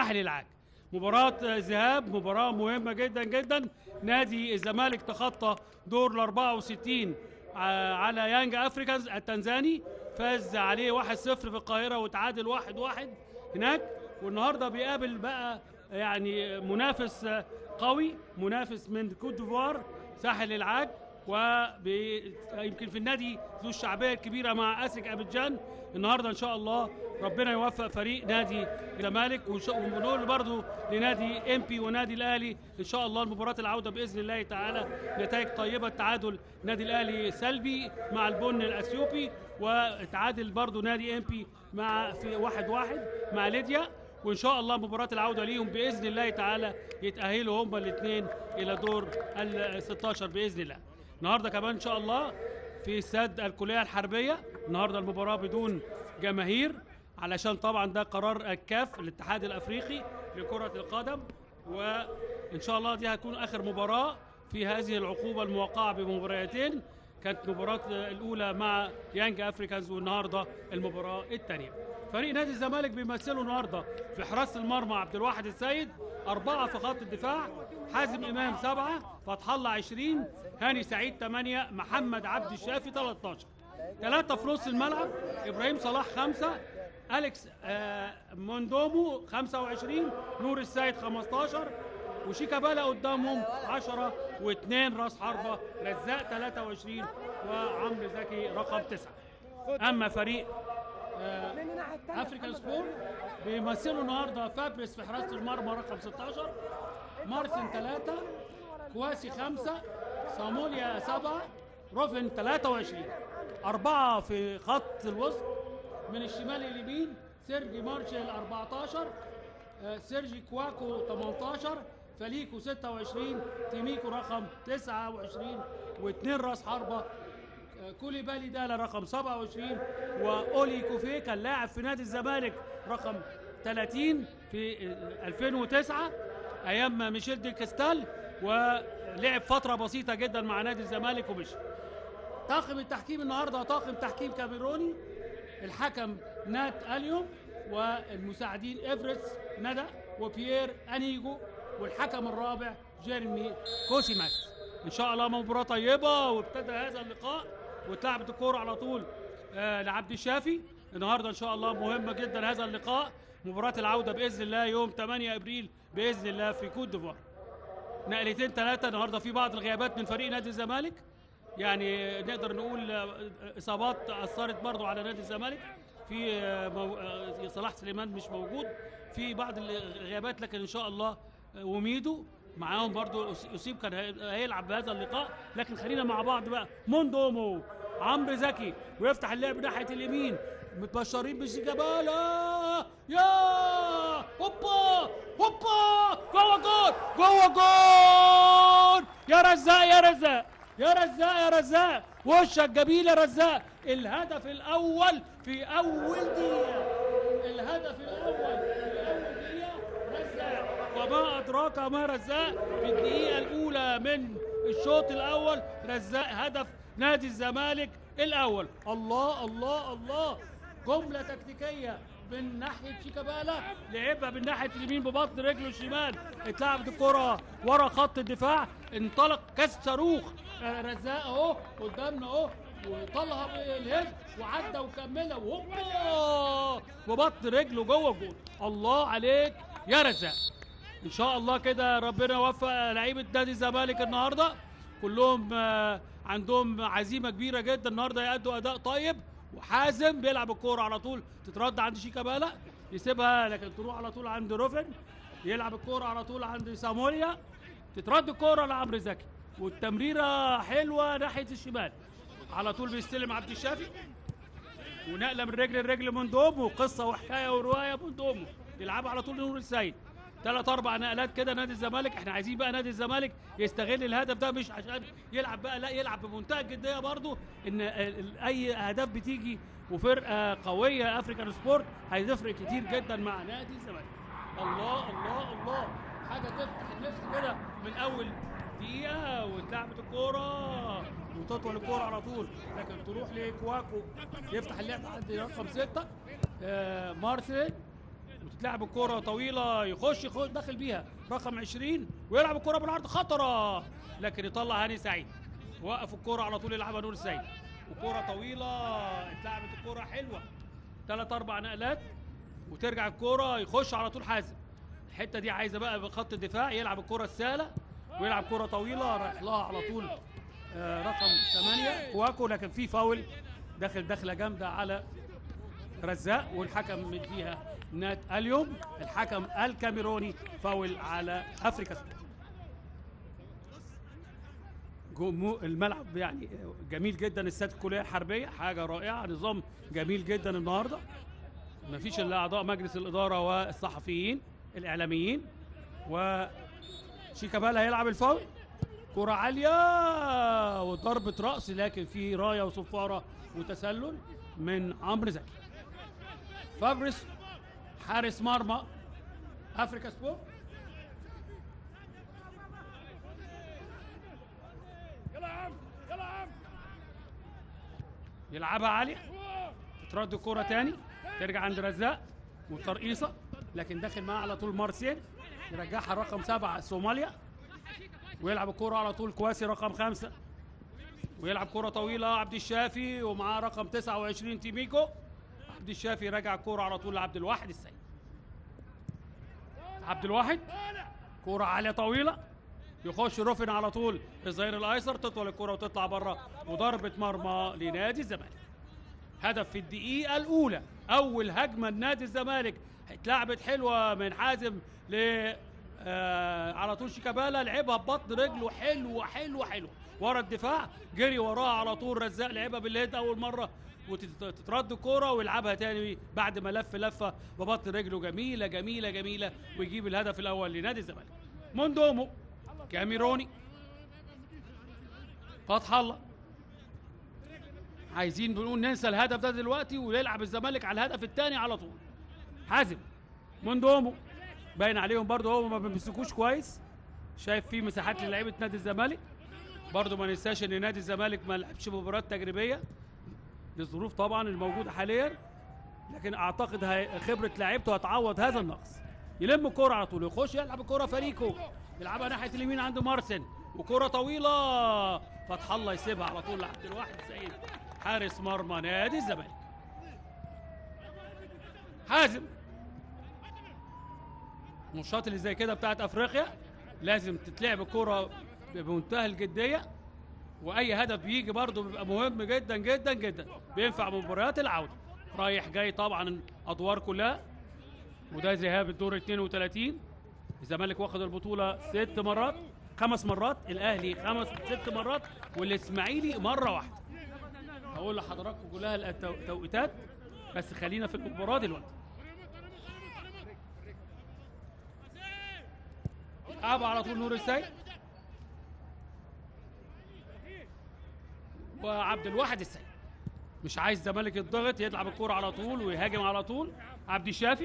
ساحل العاج مباراة ذهاب مباراة مهمة جدا جدا نادي الزمالك تخطى دور ال 64 ع- على يانج افريكانز التنزاني فاز عليه 1-0 في القاهرة وتعادل 1-1 هناك والنهارده بيقابل بقى يعني منافس قوي منافس من كوت ديفوار ساحل العاج ويمكن في النادي ذو الشعبيه الكبيره مع اسك ابيجان النهارده ان شاء الله ربنا يوفق فريق نادي الزمالك وش- ونقول برضو لنادي ام بي ونادي الاهلي ان شاء الله المباراه العوده باذن الله تعالى نتائج طيبه تعادل نادي الاهلي سلبي مع البن الاثيوبي وتعادل برضو نادي ام بي مع في واحد واحد مع ليديا وان شاء الله مباراه العوده ليهم باذن الله تعالى يتاهلوا هما الاثنين الى دور ال 16 باذن الله النهارده كمان ان شاء الله في استاد الكليه الحربيه النهارده المباراه بدون جماهير علشان طبعا ده قرار الكاف الاتحاد الافريقي لكره القدم وان شاء الله دي هتكون اخر مباراه في هذه العقوبه الموقعه بمباراتين كانت مباراة الأولى مع يانج أفريكانز والنهاردة المباراة الثانية. فريق نادي الزمالك بيمثله النهاردة في حراسة المرمى عبد الواحد السيد أربعة في خط الدفاع حازم إمام سبعة فتح الله 20 هاني سعيد 8 محمد عبد الشافي 13 ثلاثة في نص الملعب إبراهيم صلاح خمسة أليكس آه موندومو 25 نور السيد 15 وشيكابالا قدامهم 10 واثنين راس حربة رزاق 23 وعمرو زكي رقم 9 اما فريق آه افريكان سبور بيمثلوا النهارده فابريس في حراسه المرمى رقم 16 مارسن 3 كواسي 5 صاموليا 7 روفن 23 أربعة في خط الوسط من الشمال اليمين سيرجي مارشال 14 آه، سيرجي كواكو 18 فليكو 26 تيميكو رقم 29 واثنين راس حربة آه، كولي بالي دالا رقم 27 واولي كوفيكا اللاعب في نادي الزمالك رقم 30 في آه، 2009 ايام ميشيل دي كاستال ولعب فتره بسيطه جدا مع نادي الزمالك ومشي طاقم التحكيم النهارده طاقم تحكيم كاميروني الحكم نات اليوم والمساعدين افريتس ندى وبيير انيجو والحكم الرابع جيرمي كوسيماس ان شاء الله مباراه طيبه وابتدى هذا اللقاء واتلعبت الكوره على طول آه لعبد الشافي النهارده ان شاء الله مهمه جدا هذا اللقاء مباراه العوده باذن الله يوم 8 ابريل باذن الله في كوت ديفوار نقلتين ثلاثه النهارده في بعض الغيابات من فريق نادي الزمالك يعني نقدر نقول آه، اصابات اثرت برضو على نادي الزمالك في آه، مو- آه، صلاح سليمان مش موجود في بعض الغيابات لكن ان شاء الله آه، وميدو معاهم برضو أس- يصيب كان هي- هيلعب بهذا اللقاء لكن خلينا مع بعض بقى موندومو عمرو زكي ويفتح اللعب ناحيه اليمين متبشرين بشيكابالا يا هوبا هوبا جوه جول جوه جول يا رزاق يا رزاق يا رزاق يا رزاق وشك جميل يا رزاق الهدف الاول في اول دقيقه الهدف الاول في اول دقيقه رزاق وما ادراك ما رزاق في الدقيقه الاولى من الشوط الاول رزاق هدف نادي الزمالك الاول الله الله الله جمله تكتيكيه من ناحيه شيكابالا لعبها من ناحيه اليمين ببطن رجله الشمال اتلعبت الكره ورا خط الدفاع انطلق كاس صاروخ آه، رزاق اهو قدامنا اهو وطلها بالهيد وعدى وكملها وهوبا ببطن رجله جوه الجول الله عليك يا رزاق ان شاء الله كده ربنا يوفق لعيبه نادي الزمالك النهارده كلهم آه، عندهم عزيمه كبيره جدا النهارده يأدوا اداء طيب وحازم بيلعب الكوره على طول تترد عند شيكابالا يسيبها لكن تروح على طول عند روفن يلعب الكوره على طول عند ساموريا تترد الكوره لعمرو زكي والتمريره حلوه ناحيه الشمال على طول بيستلم عبد الشافي ونقله من رجل لرجل من دومو قصه وحكايه وروايه من دومو يلعبها على طول نور السيد ثلاث اربع نقلات كده نادي الزمالك احنا عايزين بقى نادي الزمالك يستغل الهدف ده مش عشان يلعب بقى لا يلعب بمنتهى الجديه برضو ان ال- ال- اي اهداف بتيجي وفرقه قويه افريكان سبورت هيفرق كتير جدا مع نادي الزمالك الله الله الله حاجه تفتح النفس كده من اول دقيقه واتلعبت الكوره وتطول الكوره على طول لكن تروح لكواكو يفتح اللعب عند رقم سته آه مارسيل تتلعب الكرة طويلة يخش يخش داخل بيها رقم 20 ويلعب الكرة بالعرض خطرة لكن يطلع هاني سعيد وقف الكرة على طول يلعبها نور السيد وكرة طويلة اتلعبت الكرة حلوة ثلاث أربع نقلات وترجع الكرة يخش على طول حازم الحتة دي عايزة بقى بخط الدفاع يلعب الكرة السهلة ويلعب كرة طويلة رايح لها على طول آه، رقم 8 كواكو لكن في فاول داخل دخلة جامدة على رزاق والحكم مديها نات اليوم الحكم الكاميروني فاول على افريكا سبورت جمهور الملعب يعني جميل جدا استاد الكليه الحربيه حاجه رائعه نظام جميل جدا النهارده مفيش الا اعضاء مجلس الاداره والصحفيين الاعلاميين و شيكابالا هيلعب الفاول كرة عالية وضربة رأس لكن في راية وصفارة وتسلل من عمرو زكي فابريس حارس مرمى افريكا سبورت يلا يا عم يلا يا عم يلعبها عالية ترد الكرة تاني ترجع عند رزاق والترقيصة لكن داخل معاه على طول مارسيل يرجعها رقم سبعة صوماليا ويلعب الكرة على طول كواسي رقم خمسة ويلعب كرة طويلة عبد الشافي ومعاه رقم 29 تيميكو عبد الشافي رجع الكرة على طول لعبد الواحد السيد عبد الواحد كرة عالية طويلة يخش روفن على طول الظهير الايسر تطول الكرة وتطلع بره وضربة مرمى لنادي الزمالك هدف في الدقيقة الأولى أول هجمة لنادي الزمالك اتلعبت حلوة من حازم ل آه على طول شيكابالا لعبها ببطن رجله حلوة حلوة حلوة ورا الدفاع جري وراها على طول رزاق لعبها باليد أول مرة وتترد الكرة ويلعبها تاني بعد ما لف لفة ببطن رجله جميلة جميلة جميلة ويجيب الهدف الأول لنادي الزمالك موندومو كاميروني فتح الله عايزين بنقول ننسى الهدف ده دلوقتي ويلعب الزمالك على الهدف الثاني على طول حازم موندومو باين عليهم برضه هو ما بيمسكوش كويس شايف في مساحات للعيبه نادي الزمالك برضه ما ننساش ان نادي الزمالك ما لعبش مباريات تجريبيه للظروف طبعا الموجوده حاليا لكن اعتقد هي- خبره لعيبته هتعوض هذا النقص يلم الكرة على طول يخش يلعب الكرة فريقه يلعبها ناحيه اليمين عند مارسن وكرة طويلة فتح الله يسيبها على طول لعبد الواحد سعيد حارس مرمى نادي الزمالك حازم الماتشات اللي زي كده بتاعت افريقيا لازم تتلعب الكرة بمنتهى الجدية واي هدف بيجي برضه بيبقى مهم جدا جدا جدا بينفع مباريات العودة رايح جاي طبعا ادوار كلها وده ذهاب الدور 32 الزمالك واخد البطولة ست مرات خمس مرات الاهلي خمس ست مرات والاسماعيلي مرة واحدة هقول لحضراتكم كلها التوقيتات بس خلينا في المباراة دلوقتي يلعبها على طول نور السيد وعبد الواحد السيد مش عايز الزمالك يضغط يلعب الكرة على طول ويهاجم على طول عبد الشافي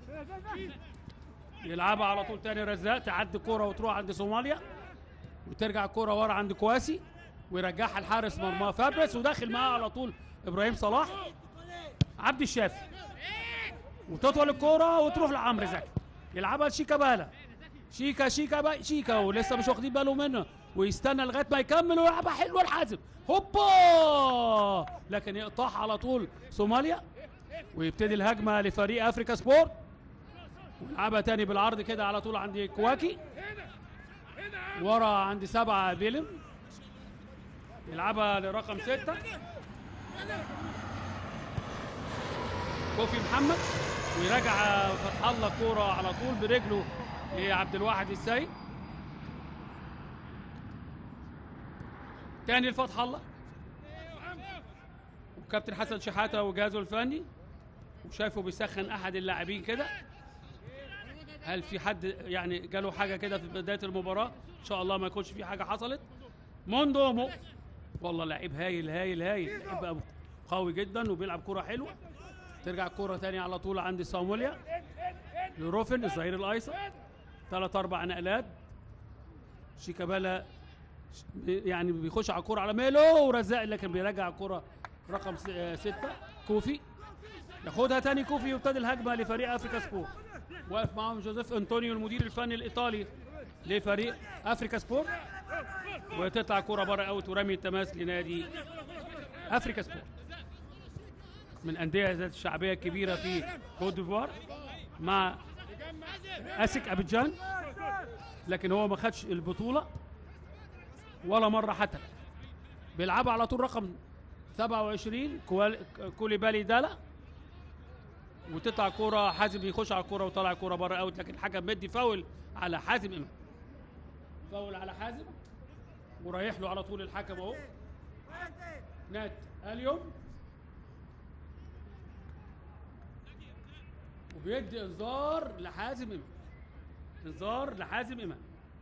يلعبها على طول تاني رزاق تعدي الكرة وتروح عند صوماليا وترجع الكرة ورا عند كواسي ويرجعها الحارس مرمى فابريس وداخل معاه على طول ابراهيم صلاح عبد الشافي وتطول الكرة وتروح لعمرو زكي يلعبها لشيكابالا شيكا شيكا بقى شيكا ولسه مش واخدين باله منه ويستنى لغايه ما يكمل ويلعبها حلوه الحازم هوبا لكن يقطعها على طول صوماليا ويبتدي الهجمه لفريق افريكا سبورت ويلعبها تاني بالعرض كده على طول عند كواكي ورا عند سبعة بيلم يلعبها لرقم ستة كوفي محمد ويرجع فتح الله الكورة على طول برجله لعبد الواحد السيد تاني لفتح الله وكابتن حسن شحاتة وجهازه الفني وشايفه بيسخن احد اللاعبين كده هل في حد يعني جاله حاجه كده في بدايه المباراه ان شاء الله ما يكونش في حاجه حصلت موندومو والله لعيب هايل هايل هايل لعيب بقى قوي جدا وبيلعب كرة حلوه ترجع الكرة تاني على طول عند صاموليا لروفن الظهير الايسر ثلاث اربع نقلات شيكابالا ش- يعني بيخش على الكرة على ميلو ورزاق لكن بيرجع الكرة رقم س- آه، ستة كوفي ياخدها تاني كوفي ويبتدي الهجمة لفريق افريكا سبور واقف معاهم جوزيف انطونيو المدير الفني الايطالي لفريق افريكا سبورت وتطلع كرة بره اوت ورمي التماس لنادي افريكا سبورت من الانديه ذات الشعبيه الكبيره في كوت ديفوار مع اسك ابيجان لكن هو ما خدش البطوله ولا مره حتى بيلعبوا على طول رقم 27 كوال- كوليبالي دالا وتطلع كرة حازم يخش على الكرة وطلع كرة بره اوت لكن الحكم مدي فاول على حازم امام فاول على حازم ورايح له على طول الحكم اهو نات اليوم وبيدي انذار لحازم امام انذار لحازم امام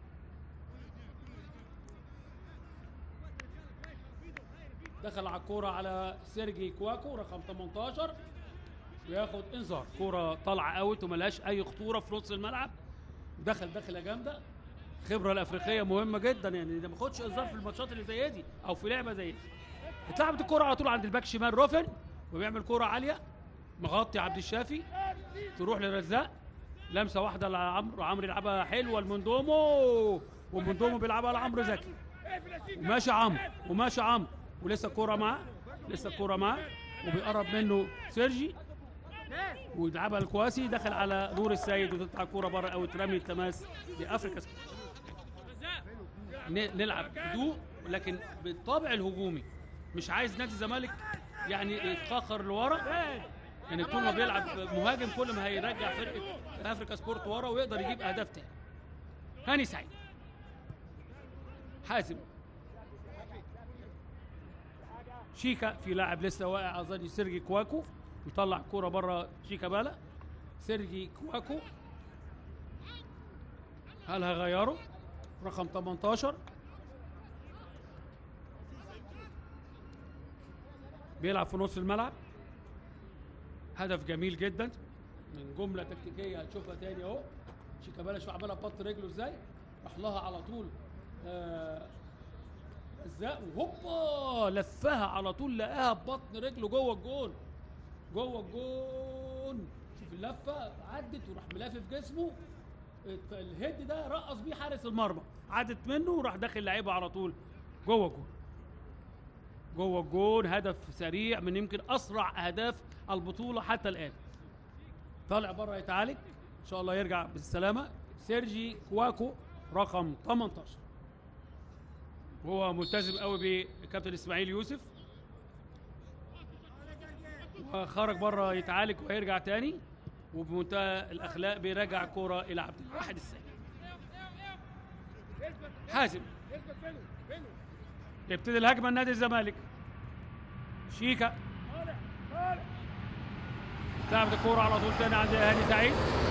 دخل على الكوره على سيرجي كواكو رقم 18 وياخد انذار كوره طالعه اوت وملهاش اي خطوره في نص الملعب دخل دخله جامده الخبره الافريقيه مهمه جدا يعني ده ما خدش انذار في الماتشات اللي زي دي او في لعبه زي دي اتلعبت الكوره على طول عند الباك شمال روفن وبيعمل كوره عاليه مغطي عبد الشافي تروح لرزاق لمسه واحده لعمرو عمرو يلعبها حلوه لمندومو ومندومو بيلعبها لعمرو زكي وماشي عمرو وماشي عمرو ولسه الكوره معاه لسه الكوره معاه وبيقرب منه سيرجي ويلعبها الكواسي دخل على نور السيد وتطلع الكوره بره او ترمي التماس لافريكا سبورت ن- نلعب هدوء لكن بالطابع الهجومي مش عايز نادي الزمالك يعني يتخخر لورا يعني طول ما بيلعب مهاجم كل ما هيرجع فرقه افريكا سبورت ورا ويقدر يجيب اهداف تاني هاني سعيد حازم شيكا في لاعب لسه واقع اظن سيرجي كواكو يطلع كوره بره شيكا بالا سيرجي كواكو هل هيغيره رقم 18 بيلعب في نص الملعب هدف جميل جدا من جمله تكتيكيه هتشوفها تاني اهو شيكابالا شوف عملها بط رجله ازاي راح لها على طول آه رزاق وهوبا لفها على طول لقاها ببطن رجله جوه الجون جوه الجون شوف اللفه عدت وراح ملافف جسمه الت- الهيد ده رقص بيه حارس المرمى عدت منه وراح داخل لعيبه على طول جوه الجون جوه الجون هدف سريع من يمكن اسرع اهداف البطوله حتى الان طالع بره يتعالج ان شاء الله يرجع بالسلامه سيرجي كواكو رقم 18 وهو ملتزم قوي بكابتن اسماعيل يوسف وخرج بره يتعالج وهيرجع تاني وبمنتهى الاخلاق بيراجع الكوره الى عبد الواحد السيد حازم اثبت فينه فينه يبتدي الهجمه لنادي الزمالك شيكا طالع طالع لعبت الكوره على طول تاني عند هاني سعيد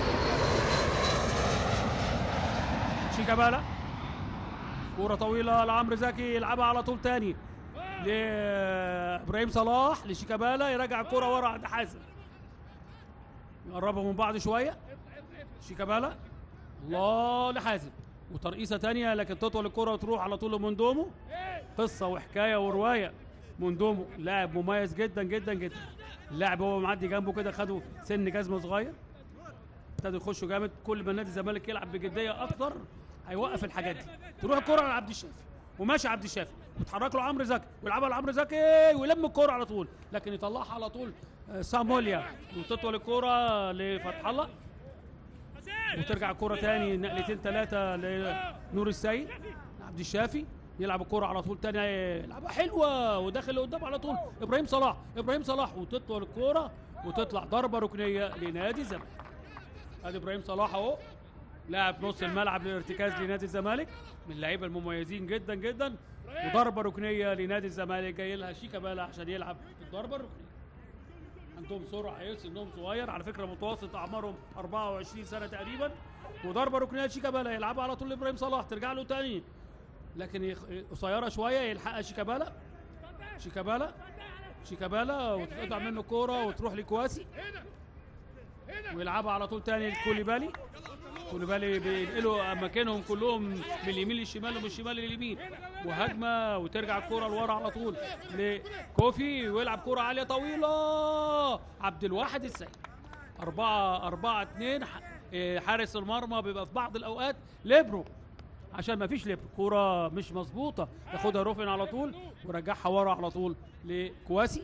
شيكابالا كوره طويله لعمرو زكي يلعبها على طول تاني لابراهيم صلاح لشيكابالا يرجع الكوره ورا عند حازم يقربوا من بعض شويه شيكابالا الله لحازم وترقيصه تانية لكن تطول الكره وتروح على طول لمندومو قصه وحكايه وروايه مندومو لاعب مميز جدا جدا جدا اللاعب هو معدي جنبه كده خدوا سن جزمه صغير ابتدوا يخشوا جامد كل ما نادي الزمالك يلعب بجديه اكتر هيوقف الحاجات دي تروح الكره لعبد الشافي وماشي عبد الشافي ويتحرك له عمرو زكي ويلعبها لعمرو زكي ويلم الكره على طول لكن يطلعها على طول آه، ساموليا وتطول الكره لفتح الله وترجع الكرة تاني نقلتين ثلاثة لنور السيد عبد الشافي يلعب الكرة على طول تاني يلعبها حلوة وداخل لقدام على طول ابراهيم صلاح ابراهيم صلاح وتطول الكرة وتطلع ضربة ركنية لنادي الزمالك ادي ابراهيم صلاح اهو لاعب نص الملعب للارتكاز لنادي الزمالك من اللعيبة المميزين جدا جدا وضربة ركنية لنادي الزمالك جاي لها شيكابالا عشان يلعب الضربة الركنية عندهم سرعه هيس انهم صغير على فكره متوسط اعمارهم 24 سنه تقريبا وضربه ركنيه شيكابالا يلعبها على طول لابراهيم صلاح ترجع له تاني لكن يخ- قصيره شويه يلحقها شيكابالا شيكابالا شيكابالا وتتقطع منه كوره وتروح لكواسي ويلعبها على طول تاني لكوليبالي كوليبالي بينقلوا اماكنهم كلهم من اليمين للشمال ومن الشمال لليمين وهجمه وترجع الكوره لورا على طول لكوفي ويلعب كوره عاليه طويله عبد الواحد السيد أربعة أربعة اتنين ح- آه، حارس المرمى بيبقى في بعض الاوقات ليبرو عشان ما فيش ليبرو كوره مش مظبوطه ياخدها روفن على طول ويرجعها ورا على طول لكواسي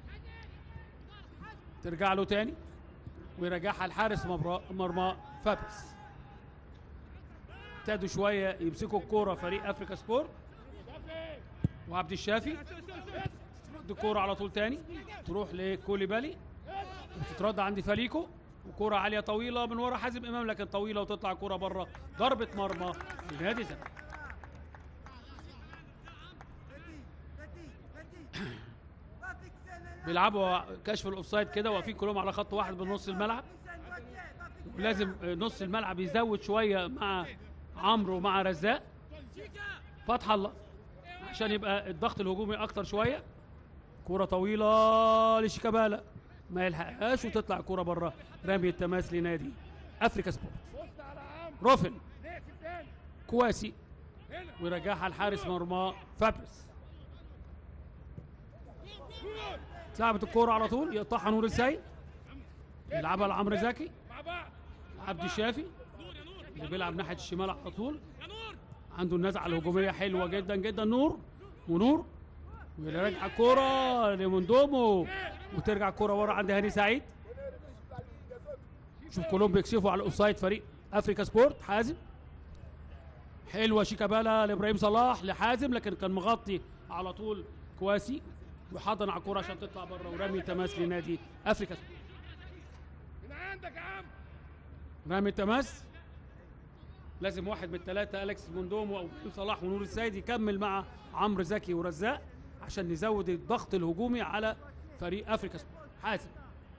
ترجع له تاني ويرجعها لحارس مبرا- مرمى فابس ابتدوا شويه يمسكوا الكوره فريق افريكا سبورت وعبد الشافي دي الكوره على طول تاني تروح لكوليبالي وتترد عند فاليكو وكرة عالية طويلة من ورا حازم إمام لكن طويلة وتطلع كرة بره ضربة مرمى لنادي الزمالك بيلعبوا كشف الاوفسايد كده واقفين كلهم على خط واحد بنص الملعب ولازم نص الملعب يزود شويه مع عمرو ومع رزاق فتح الله عشان يبقى الضغط الهجومي اكتر شويه كرة طويلة لشيكابالا ما يلحقهاش وتطلع كرة بره رمي التماس لنادي افريكا سبورت بص على عمرو روفن نقفل تاني كواسي هنا ويرجعها لحارس مرمى فابرس جول اتلعبت الكرة على طول يقطعها نور السيد يلعبها لعمرو زكي مع بعض عبد الشافي اللي بيلعب ناحيه الشمال على طول عنده النزعه الهجوميه حلوه جدا جدا نور ونور ويرجع الكرة لمندومو وترجع الكرة ورا عند هاني سعيد شوف كلهم بيكشفوا على الاوفسايد فريق افريكا سبورت حازم حلوه شيكابالا لابراهيم صلاح لحازم لكن كان مغطي على طول كواسي وحضن على الكرة عشان تطلع بره ورمي تماس لنادي افريكا سبورت من عندك يا عم رامي التماس لازم واحد من الثلاثة أليكس موندومو أو إبراهيم صلاح ونور السيد يكمل مع عمرو زكي ورزاق عشان نزود الضغط الهجومي على فريق أفريكا سبورت حازم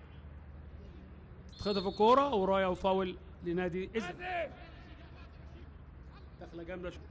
تتخطف الكورة ورايا وفاول لنادي إزمة حازم دخلة جامدة شوية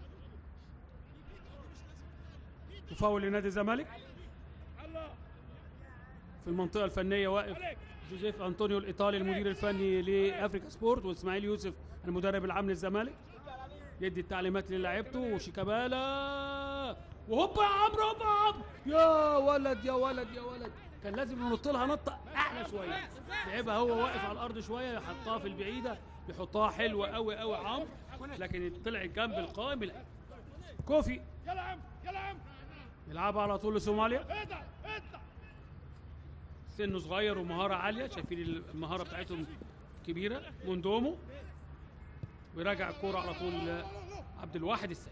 وفاول لنادي الزمالك الله في المنطقة الفنية واقف عليك جوزيف أنطونيو الإيطالي المدير الفني لأفريكا سبورت وإسماعيل يوسف المدرب العام للزمالك يدي التعليمات للاعيبته وشيكابالا وهوبا يا عمرو هوبا يا عمرو يا ولد يا ولد يا ولد كان لازم ننط لها نطه اعلى شويه لعبها هو واقف على الارض شويه يحطها في البعيده يحطها حلوه قوي قوي عمرو لكن طلعت جنب القائم الأول. كوفي يلا يا عم يلا يا عم يلعبها على طول لصوماليا اطلع اطلع سنه صغير ومهارة عالية شايفين المهارة بتاعتهم كبيرة موندومو ويراجع الكورة على طول عبد الواحد السيد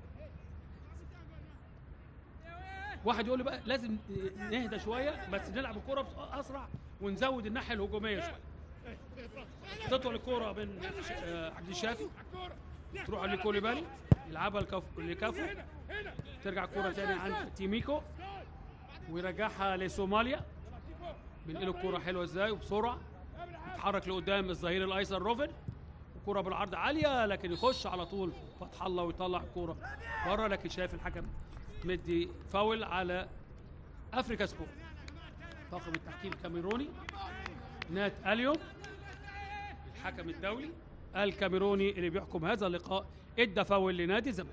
واحد يقول لي بقى لازم نهدى شوية بس نلعب الكورة بس- أسرع ونزود الناحية الهجومية شوية تطول الكورة من ش- آه، عبد الشافي الكورة تروح لكوليبالي يلعبها لكاف- لكافو هنا هنا ترجع الكورة تاني عند تيميكو ويرجعها لصوماليا بينقلوا الكورة حلوة ازاي وبسرعة يتحرك لقدام الظهير الايسر روفن الكرة بالعرض عالية لكن يخش على طول فتح الله ويطلع الكورة بره لكن شايف الحكم مدي فاول على افريكا سبورت طاقم التحكيم الكاميروني نات اليوم الحكم الدولي الكاميروني اللي بيحكم هذا اللقاء ادى فاول لنادي الزمالك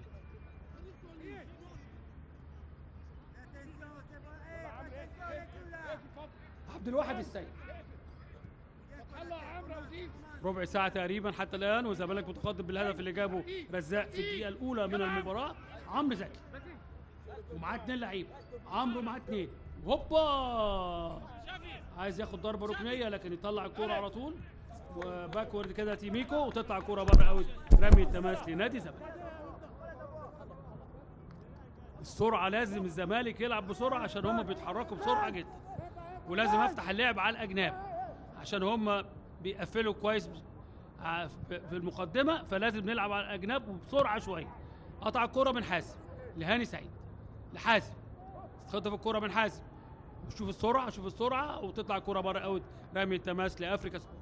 عبد الواحد السيد الله يا عمرو وزيد ربع ساعة تقريبا حتى الآن والزمالك متقدم بالهدف اللي جابه رزاق في الدقيقة الأولى من المباراة عمرو زكي ومعاه اتنين لعيبة عمرو معاه اتنين هوبا عايز ياخد ضربة ركنية لكن يطلع الكورة على طول وباكورد كده تيميكو وتطلع الكورة بره اوت رمي التماس لنادي الزمالك السرعة لازم الزمالك يلعب بسرعة عشان هم بيتحركوا بسرعة جدا ولازم افتح اللعب على الاجناب عشان هم بيقفلوا كويس ع- في في المقدمه فلازم نلعب على الاجناب وبسرعه شويه قطع الكره من حازم لهاني سعيد لحازم تخطف الكره من حازم وشوف السرعه شوف السرعه وتطلع الكره بره اوت رمي التماس لافريكا سبورت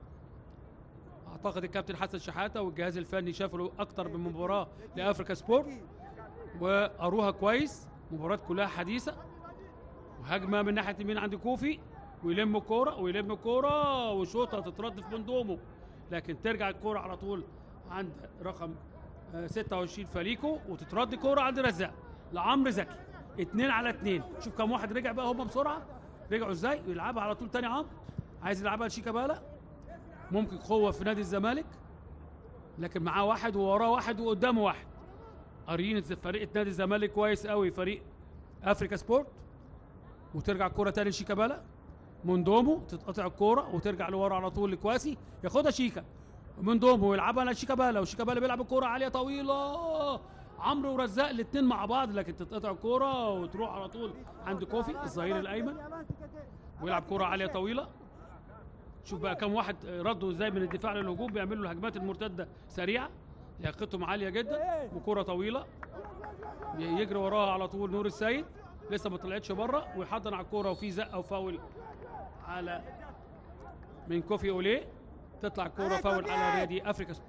اعتقد الكابتن حسن شحاته والجهاز الفني شافوا له اكتر من مباراه لافريكا سبورت وقروها كويس مباراه كلها حديثه وهجمه من ناحيه اليمين عند كوفي ويلم الكوره ويلم الكوره وشوطه تترد في بندومه لكن ترجع الكوره على طول عند رقم آه، 26 فاليكو وتترد كوره عند رزاق لعمرو زكي اتنين على اتنين شوف كم واحد رجع بقى هم بسرعه رجعوا ازاي ويلعبها على طول تاني عمرو عايز يلعبها لشيكابالا ممكن قوه في نادي الزمالك لكن معاه واحد ووراه واحد وقدامه واحد قاريين فريق نادي الزمالك كويس قوي فريق افريكا سبورت وترجع الكره تاني لشيكابالا موندومو تتقطع الكوره وترجع لورا على طول لكواسي ياخدها شيكا موندومو يلعبها على شيكابالا وشيكابالا بيلعب الكوره عاليه طويله عمرو ورزاق الاثنين مع بعض لكن تتقطع الكوره وتروح على طول عند كوفي الظهير الايمن ويلعب كوره عاليه طويله شوف بقى كم واحد ردوا ازاي من الدفاع للهجوم بيعملوا الهجمات المرتده سريعه لياقتهم عاليه جدا وكره طويله يجري وراها على طول نور السيد لسه ما طلعتش بره ويحضن على الكوره وفي زقه وفاول على من كوفي اوليه تطلع الكوره فاول على نادي افريكا سبورت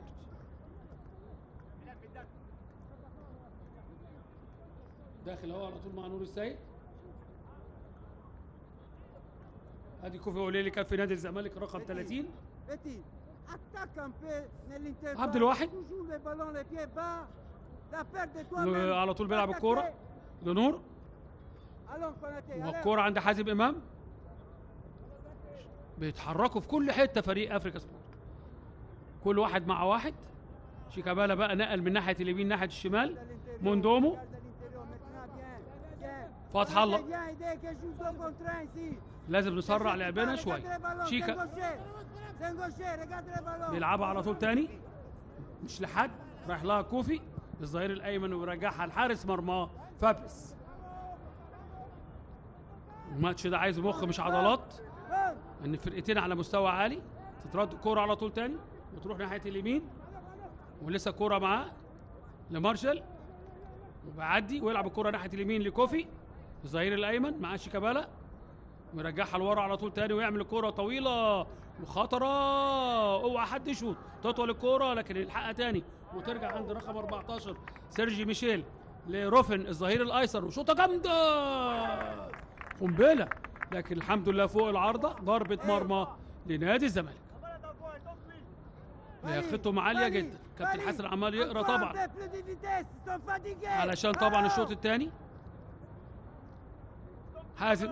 داخل اهو على طول مع نور السيد ادي كوفي اوليه اللي كان في نادي الزمالك رقم 30 Betty, attaque un peu nell'intervallo. عبد الواحد. Toujours le ballon, les pieds bas. La perte de toi-même. وعلى طول بيلعب الكوره لنور Allons, Konaté, allez. والكوره عند حازم امام بيتحركوا في كل حته فريق افريكا سبورت كل واحد مع واحد شيكابالا بقى نقل من ناحيه اليمين ناحيه الشمال Regarde l'intérieur, موندومو regarde l'intérieur, maintenant, viens, viens. فتح الله. Konaté, viens aider que joue deux contre un ici. لازم نسرع لعبنا Regarde شويه le ballon, c'est un شيكا gaucher. C'est un gaucher, regarde le ballon. بيلعبها على طول تاني مش لحد رايح لها كوفي الظهير الايمن وبيرجعها لحارس مرماه فابريس الماتش ده عايز مخ مش عضلات Bon. ان الفرقتين على مستوى عالي تترد كوره على طول تاني وتروح ناحيه اليمين ولسه كوره معاه لمارشال وبيعدي ويلعب الكوره ناحيه اليمين لكوفي الظهير الايمن معاه شيكابالا ويرجعها لورا على طول تاني ويعمل الكوره طويله وخطره اوعى حد يشوط تطول الكوره لكن يلحقها تاني وترجع عند رقم 14 سيرجي ميشيل لروفن الظهير الايسر وشوطه جامده قنبله لكن الحمد لله فوق العارضه ضربه مرمى لنادي الزمالك لياقتهم عاليه جدا كابتن حسن عمال يقرا Encore طبعا un peu plus de vitesse, ils sont fatigués. علشان طبعا Bravo. الشوط الثاني حازم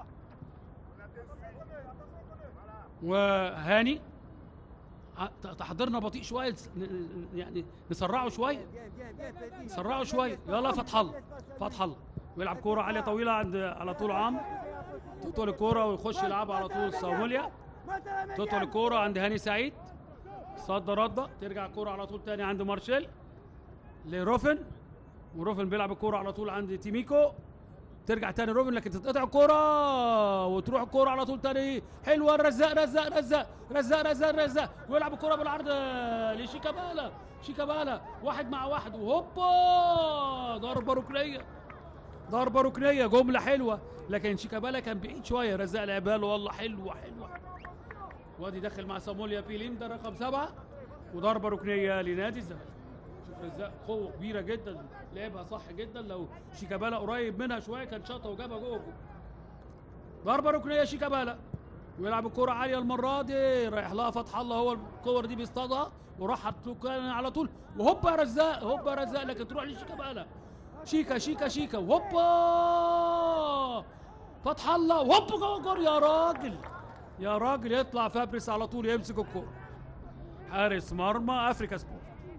وهاني ع- ت- تحضيرنا بطيء شويه نس- ن- ن- يعني نسرعه شويه Viens, viens, viens, Petit. سرعه شويه يلا فتح الله فتح الله ويلعب كوره عاليه طويله عند على طول عمرو تطول الكوره ويخش يلعبها على طول صاموليا Monte la تطول médiane. الكوره عند هاني سعيد صد رده ترجع الكوره على طول تاني عند مارشيل لروفن وروفن بيلعب الكوره على طول عند تيميكو ترجع تاني روفن لكن تتقطع الكوره وتروح الكوره على طول تاني حلوه رزاق رزاق رزاق رزاق رزاق رزاق ويلعب الكوره بالعرض لشيكابالا شيكابالا واحد مع واحد وهوبا ضربه ركنيه ضربه ركنيه جمله حلوه لكن شيكابالا كان بعيد شويه رزاق لعبها له والله حلوه حلوه وادي دخل مع ساموليا بيليم ده رقم سبعه وضربه ركنيه لنادي الزمالك شوف رزاق قوه كبيره جدا لعبها صح جدا لو شيكابالا قريب منها شويه كان شاطها وجابها جوه الجول. ضربه ركنيه شيكابالا ويلعب الكرة عالية المرة دي رايح لها فتح الله هو الكور دي بيصطادها وراح حط كان على طول وهوبا يا رزاق هوبا يا رزاق لكن تروح لشيكابالا شيكا شيكا شيكا وهوبا فتح الله وهوبا جوه الجول يا راجل يا راجل يطلع فابريس على طول يمسك الكورة حارس مرمى افريكا سبورت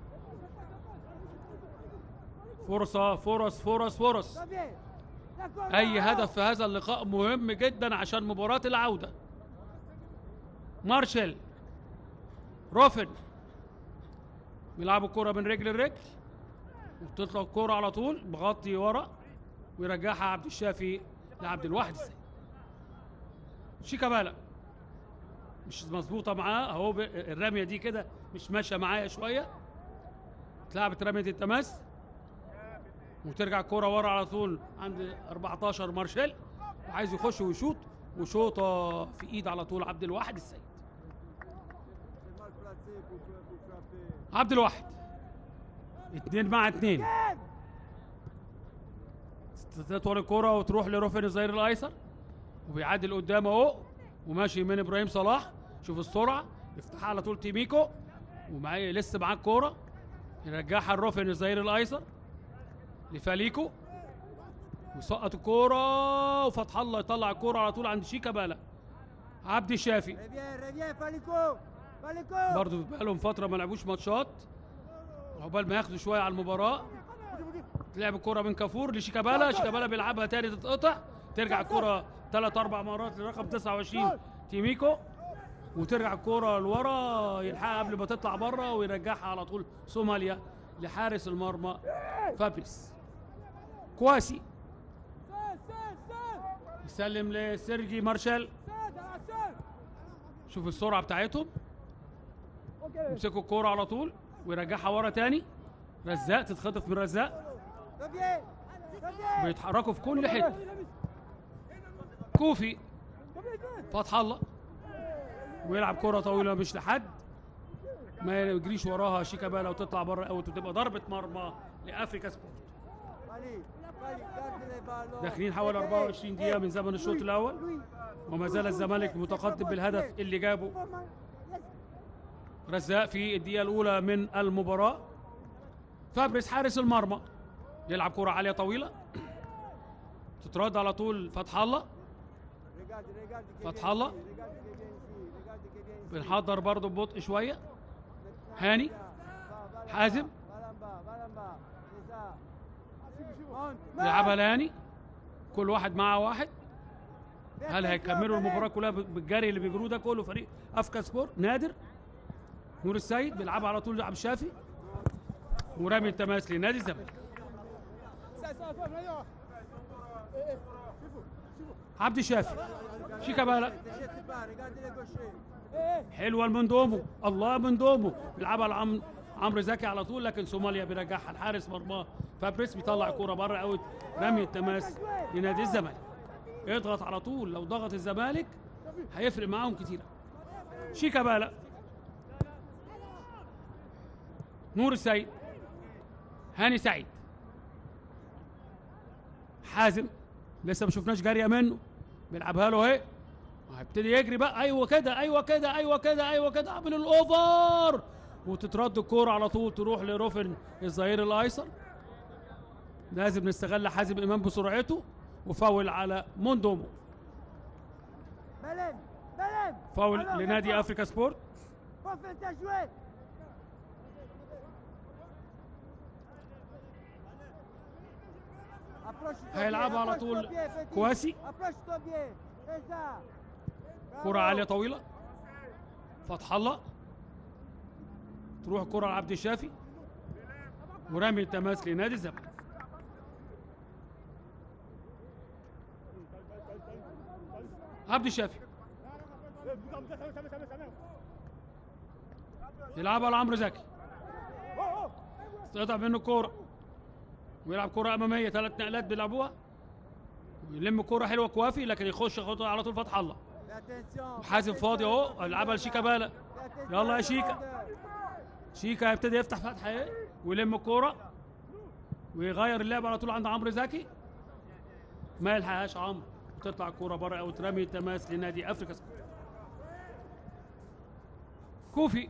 فرصة فرص فرص فرص Va bien. D'accord. اي bravo. هدف في هذا اللقاء مهم جدا عشان مباراة العودة مارشال روفن بيلعبوا الكرة من رجل لرجل وبتطلع الكرة على طول مغطي ورا ويرجعها عبد الشافي لعبد الواحد السيد شيكابالا مش مظبوطة معاه اهو ب- الرمية دي كده مش ماشية معايا شوية اتلعبت رمية التماس وترجع الكرة ورا على طول عند 14 مارشال وعايز يخش ويشوط وشوطة في ايد على طول عبد الواحد السيد C'est mal placé pour, pour frapper. عبد الواحد اتنين مع اتنين Viens. تطول الكرة وتروح لروفن الظهير الايسر وبيعدي لقدام اهو وماشي من ابراهيم صلاح شوف السرعة يفتحها على طول تيميكو ومعاه لسه معاه الكورة يرجعها لروفن الظهير الايسر لفاليكو وسقط الكورة وفتح الله يطلع الكورة على طول عند شيكابالا عبد الشافي Reviens, reviens, Falico. Maliko برضو بقالهم فتره ما لعبوش ماتشات عقبال ما ياخدوا شويه على المباراه تلعب الكره من كافور لشيكابالا شيكابالا بيلعبها تاني تتقطع ترجع الكره ثلاث اربع مرات لرقم 29 تيميكو وترجع الكره لورا يلحقها قبل ما تطلع بره ويرجعها على طول صوماليا لحارس المرمى فابريس كواسي سال سال سال يسلم لسيرجي مارشال سال على السال شوف السرعه بتاعتهم اوكي يمسكوا الكوره على طول ويرجعها ورا تاني رزاق تتخطف من رزاق ربيع ربيع بيتحركوا في كل حته كوفي فتح الله ويلعب كرة طويلة مش لحد ما يجريش وراها شيكابالا وتطلع بره او تبقى ضربة مرمى لافريكا سبورت علي علي garde les ballons داخلين حوالي 24 دقيقة من زمن الشوط الأول وما زال الزمالك متقدم بالهدف اللي جابه رزاق في الدقيقة الأولى من المباراة فابريس حارس المرمى يلعب كرة عالية طويلة تترد على طول فتح الله Regarde, regarde qui فتح vient الله. ici, regarde qui vient ici, regarde qui vient ici. بنحضر برضه ببطء شوية هاني Va, va là-bas, حازم. va là-bas, va là-bas, c'est ça. Monte, يلعبها لهاني كل واحد معاه واحد هل هيكملوا المباراة كلها بالجري اللي بيجروه ده كله فريق افكا سبورت نادر نور السيد بيلعبها على طول عبد الشافي ورامي التماس لنادي الزمالك Ça, ça va, Maillard. عبد الشافي شيكابالا Ne jette pas, regardez les gauchers. حلوه المندومو الله مندومو بيلعبها لعم عمرو زكي على طول لكن صوماليا بيرجعها الحارس مرماه فابريس بيطلع الكوره بره اوت رمي التماس لنادي الزمالك اضغط على طول لو ضغط الزمالك هيفرق معاهم كتير شيكابالا نور السيد هاني سعيد حازم لسه ما شفناش جاريه منه بيلعبها له اهي هيبتدي يجري بقى ايوه كده ايوه كده ايوه كده ايوه كده اعمل الاوفر وتترد الكوره على طول تروح لروفن الظهير الايسر لازم نستغل حازم امام بسرعته وفاول على موندومو Belen, Belen. فاول Alors, لنادي maintenant, افريكا سبورت faut faire ta jouette. Approche-toi هيلعبها bien, على طول approche-toi bien, petit. كواسي. Approche-toi bien. C'est ça. كرة Bravo. عالية طويلة فتح الله تروح الكرة لعبد الشافي ورامي التماس لنادي الزمالك عبد الشافي يلعبها لعمرو زكي تقطع منه الكورة ويلعب كرة أمامية ثلاث نقلات بيلعبوها ويلم كرة حلوة كوافي لكن يخش ياخدها على طول فتح الله Fais attention. حازم فاضي اهو العبها لشيكابالا Fais attention يلا يا à la شيكا. grandeur. شيكا هيبتدي يفتح فتحه ايه ويلم الكوره ويغير اللعب على طول عند عمرو زكي ما يلحقهاش عمرو وتطلع الكوره بره او ترمي التماس لنادي افريكا سبورت كوفي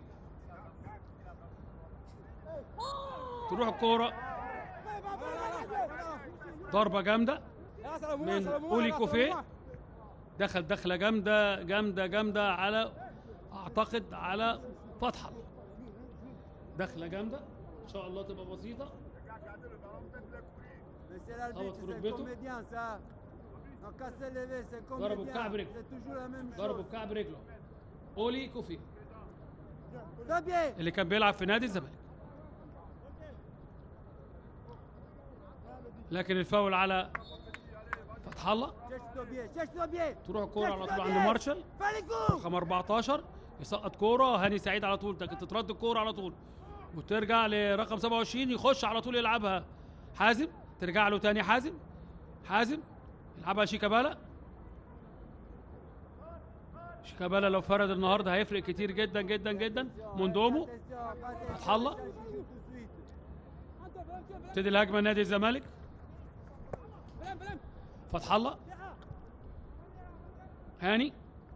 تروح الكوره ضربه جامده من اولي كوفي دخل دخله جامده جامده جامده على اعتقد على فتحه دخله جامده ان شاء الله تبقى بسيطه Mais c'est l'arbitre, خبط في c'est un ركبته. comédien, ça. Non, casser les vis, c'est un ضربه comédien. بكعب رجله. C'est toujours la même ضربه chose. بكعب رجله اولي كوفي Très bien. اللي كان بيلعب في نادي الزمالك لكن الفاول على فتح الله Cherche-toi bien, cherche-toi bien. تروح الكوره على طول Cherche-toi عند bien. مارشال Fais les coups. رقم 14 يسقط كوره هاني سعيد على طول لكن تترد الكوره على طول وترجع لرقم 27 يخش على طول يلعبها حازم ترجع له تاني حازم حازم يلعبها شيكابالا شيكابالا لو فرد النهارده هيفرق كتير جدا جدا جدا موندومو Attention, pas فتح الله. attention, tout de suite. ابتدي الهجمه نادي الزمالك فتح الله هاني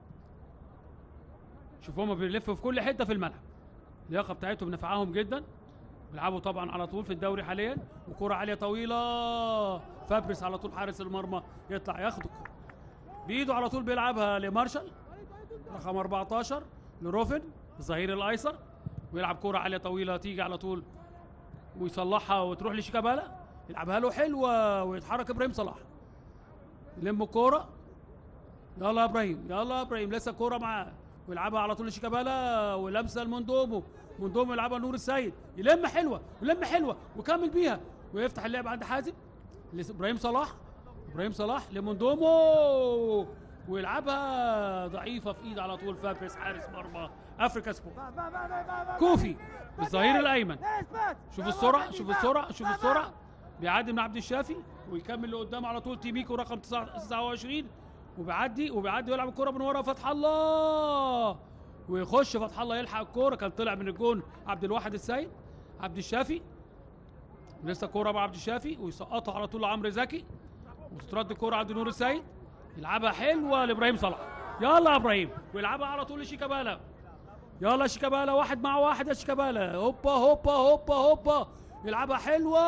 شوف هما بيلفوا في كل حته في الملعب اللياقه بتاعتهم نفعهم جدا بيلعبوا طبعا على طول في الدوري حاليا وكره عاليه طويله فابريس على طول حارس المرمى يطلع ياخد الكره بايده على طول بيلعبها لمارشال رقم 14 لروفن الظهير الايسر ويلعب كرة عالية طويلة تيجي على طول ويصلحها وتروح لشيكابالا يلعبها له حلوة ويتحرك ابراهيم صلاح يلم الكورة يلا يا ابراهيم يلا يا ابراهيم لسه الكورة معاه ويلعبها على طول لشيكابالا ولمسه لمندومو مندومو يلعبها لنور السيد يلم حلوة يلم حلوة وكمل بيها ويفتح اللعب عند حازم لابراهيم صلاح ابراهيم صلاح لمندومو ويلعبها ضعيفة في ايد على طول فابريس حارس مرمى افريكا سبورت Va, va, va, va, va, va. كوفي الظهير الايمن Laisse, passe. شوف Va, السرعه va, شوف va, السرعه شوف va, السرعه va. بيعدي من عبد الشافي ويكمل لقدام على طول تيميكو رقم 29 وبيعدي وبيعدي ويلعب الكره من ورا فتح الله ويخش فتح الله يلحق الكوره كان طلع من الجون عبد الواحد السيد عبد الشافي لسه كوره مع عبد الشافي ويسقطها على طول لعمرو زكي وتترد الكوره عند نور السيد يلعبها حلوه لابراهيم صلاح يلا يا ابراهيم ويلعبها على طول لشيكابالا يلا شيكابالا واحد مع واحد يا شيكابالا هوبا هوبا هوبا هوبا يلعبها حلوه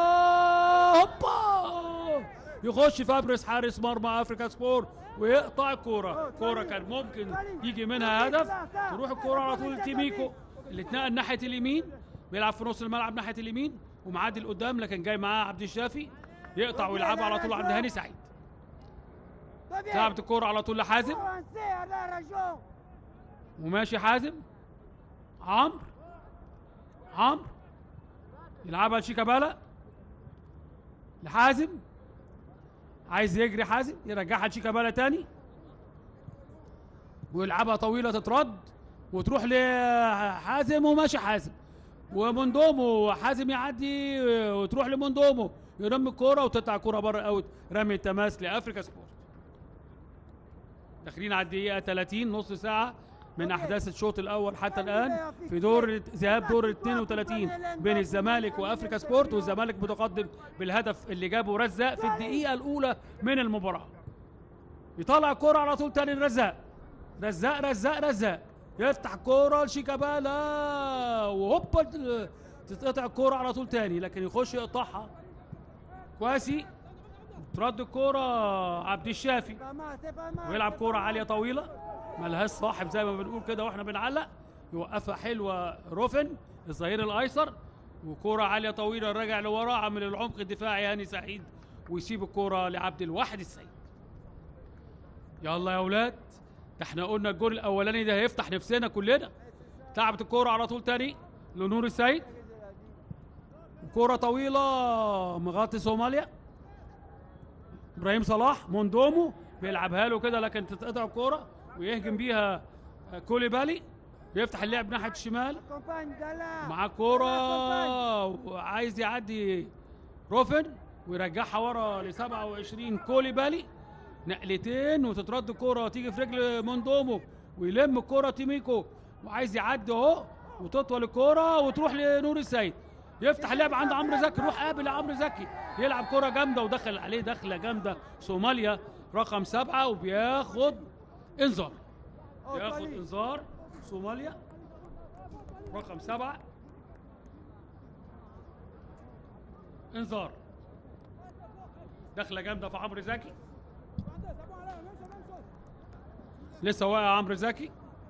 هوبا يخش فابريس حارس مرمى افريكا سبور ويقطع الكوره كوره كان ممكن يجي منها هدف تروح الكوره على طول لتيميكو اللي اتنقل ناحيه اليمين بيلعب في نص الملعب ناحيه اليمين ومعدي لقدام لكن جاي معاه عبد الشافي يقطع ويلعبها على طول عند هاني سعيد Va bien. لعبت الكوره على طول لحازم Avancez à la région. وماشي حازم عمرو عمرو يلعبها لشيكابالا لحازم عايز يجري حازم يرجعها لشيكابالا تاني ويلعبها طويله تترد وتروح لحازم وماشي حازم ومندومو حازم يعدي وتروح لمندومو يرمي الكوره وتطلع الكوره بره اوت رمي التماس لافريكا سبورت داخلين على الدقيقه 30 نص ساعه من احداث الشوط الاول حتى الان في دور ذهاب دور ال 32 بين الزمالك وافريكا سبورت والزمالك متقدم بالهدف اللي جابه رزاق في الدقيقه الاولى من المباراه يطلع الكوره على طول تاني لرزاق رزاق رزاق رزاق يفتح كوره لشيكابالا وهوبا تتقطع الكوره على طول تاني لكن يخش يقطعها كواسي ترد الكوره عبد الشافي Pas mal, c'est pas mal. ويلعب c'est كوره pas mal. عاليه طويله ملهاش صاحب زي ما بنقول كده واحنا بنعلق يوقفها حلوه روفن الظهير الايسر وكوره عاليه طويله راجع لورا عامل العمق الدفاعي هاني سعيد ويسيب الكوره لعبد الواحد السيد يلا يا اولاد ده احنا قلنا الجول الاولاني ده هيفتح نفسنا كلنا لعبت الكوره على طول تاني لنور السيد كوره طويله مغطي صوماليا ابراهيم صلاح موندومو بيلعبها له كده لكن تتقطع الكوره ويهجم بيها آه، كوليبالي بيفتح اللعب ناحيه الشمال Accompagne Dalla. مع كوره وعايز يعدي روفن ويرجعها ورا ل 27 كوليبالي نقلتين وتترد الكوره وتيجي في رجل موندومو ويلم الكوره تيميكو وعايز يعدي اهو وتطول الكوره وتروح لنور السيد يفتح اللعب عند عمرو زكي روح قابل يا عمرو زكي يلعب كوره جامده ودخل عليه دخله جامده صوماليا رقم سبعه وبياخد انذار Oh, ياخد Tony. انذار صوماليا رقم سبعة انذار دخلة جامدة في عمرو زكي لسه واقع عمرو زكي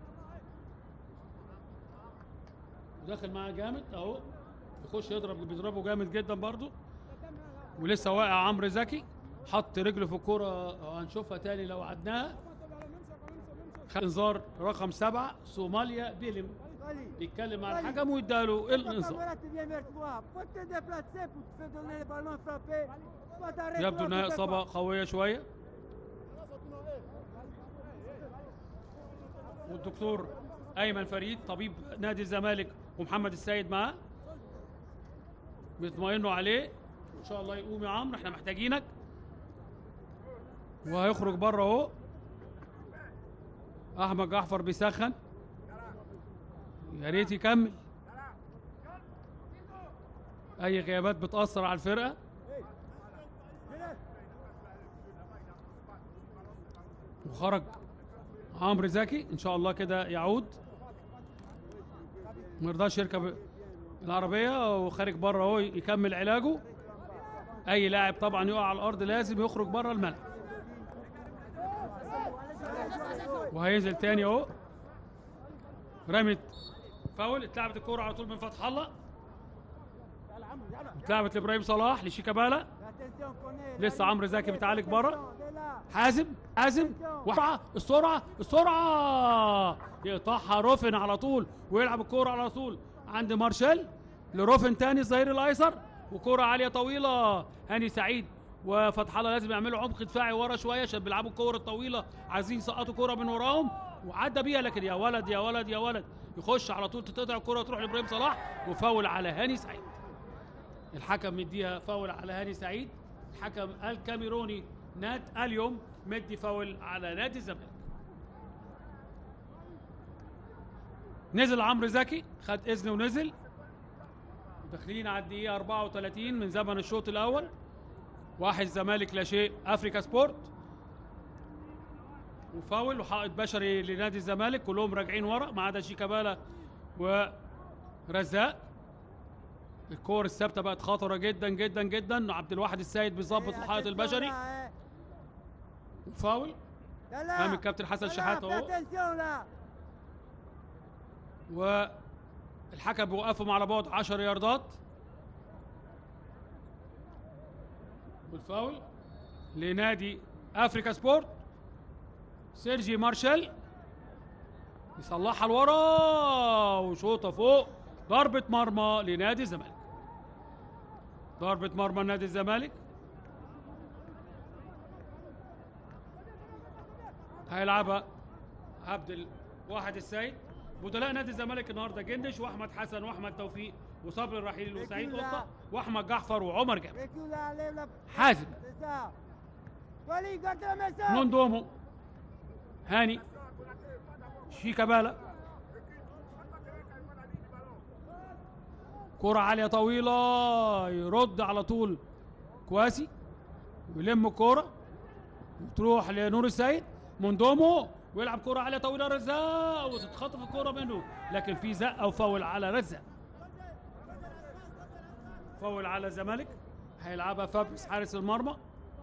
وداخل معاه جامد اهو يخش يضرب بيضربه جامد جدا برضو ولسه واقع عمرو زكي حط رجله في الكرة هنشوفها تاني لو عدناها خد انذار رقم سبعة صوماليا بيلم Allez. بيتكلم مع الحكم ويداله Quand الانذار voilà, tu viens vers toi. Faut te déplacer pour te faire donner les ballons frappés. Toi, t'arrêtes يبدو toi, انها tu fais اصابه quoi قويه شويه والدكتور ايمن فريد طبيب نادي الزمالك ومحمد السيد معاه بيطمئنوا عليه ان شاء الله يقوم يا عمرو احنا محتاجينك وهيخرج بره اهو احمد جعفر بيسخن يا ريت يكمل اي غيابات بتاثر على الفرقه وخرج عمرو زكي ان شاء الله كده يعود ما يرضاش يركب العربيه وخارج بره اهو يكمل علاجه اي لاعب طبعا يقع على الارض لازم يخرج بره الملعب وهينزل تاني اهو رمت فاول اتلعبت الكوره على طول من فتح الله اتلعبت لابراهيم صلاح لشيكابالا Attention, connaît. لسه عمرو زكي بيتعالج بره Il est là. حازم حازم وسرعه السرعه السرعه يقطعها روفن على طول ويلعب الكوره على طول عند مارشال لروفن تاني الظهير الايسر وكوره عاليه طويله هاني سعيد وفتح الله لازم يعملوا عمق دفاعي ورا شويه عشان بيلعبوا الكوره الطويله عايزين يسقطوا كوره من وراهم وعدى بيها لكن يا ولد يا ولد يا ولد يخش على طول تتقطع الكوره تروح لابراهيم صلاح وفاول على هاني سعيد الحكم مديها فاول على هاني سعيد الحكم الكاميروني نات اليوم مدي فاول على نادي الزمالك نزل عمرو زكي خد اذن ونزل داخلين على الدقيقة 34 من زمن الشوط الأول واحد زمالك لا شيء أفريكا سبورت وفاول وحائط بشري لنادي الزمالك كلهم راجعين ورا ما عدا شيكابالا ورزاق الكور الثابته بقت خطره جدا جدا جدا عبد الواحد السيد بيظبط Eh, الحائط attention البشري là, eh. وفاول Là, là. امام الكابتن حسن Là, là, شحاته fais اهو attention là. والحكم بيوقفهم على بعد 10 ياردات والفاول لنادي افريكا سبورت سيرجي مارشال يصلحها لورا وشوطه فوق ضربه مرمى لنادي الزمالك ضربه مرمى نادي الزمالك هيلعبها عبد الواحد السيد بدلاء نادي الزمالك النهارده جندش واحمد حسن واحمد توفيق وصبري الرحيل وسعيد قطه واحمد جعفر وعمر جابر Recule là, lève la. حازم C'est ça. Wally, garde la maison. نوندومو هاني شيكابالا كرة عالية طويلة يرد على طول كواسي ويلم الكرة وتروح لنور السيد موندومو ويلعب كرة عالية طويلة رزاق وتتخطف الكرة منه لكن في زقة وفاول على رزاق فاول على الزمالك هيلعبها فابريس حارس المرمى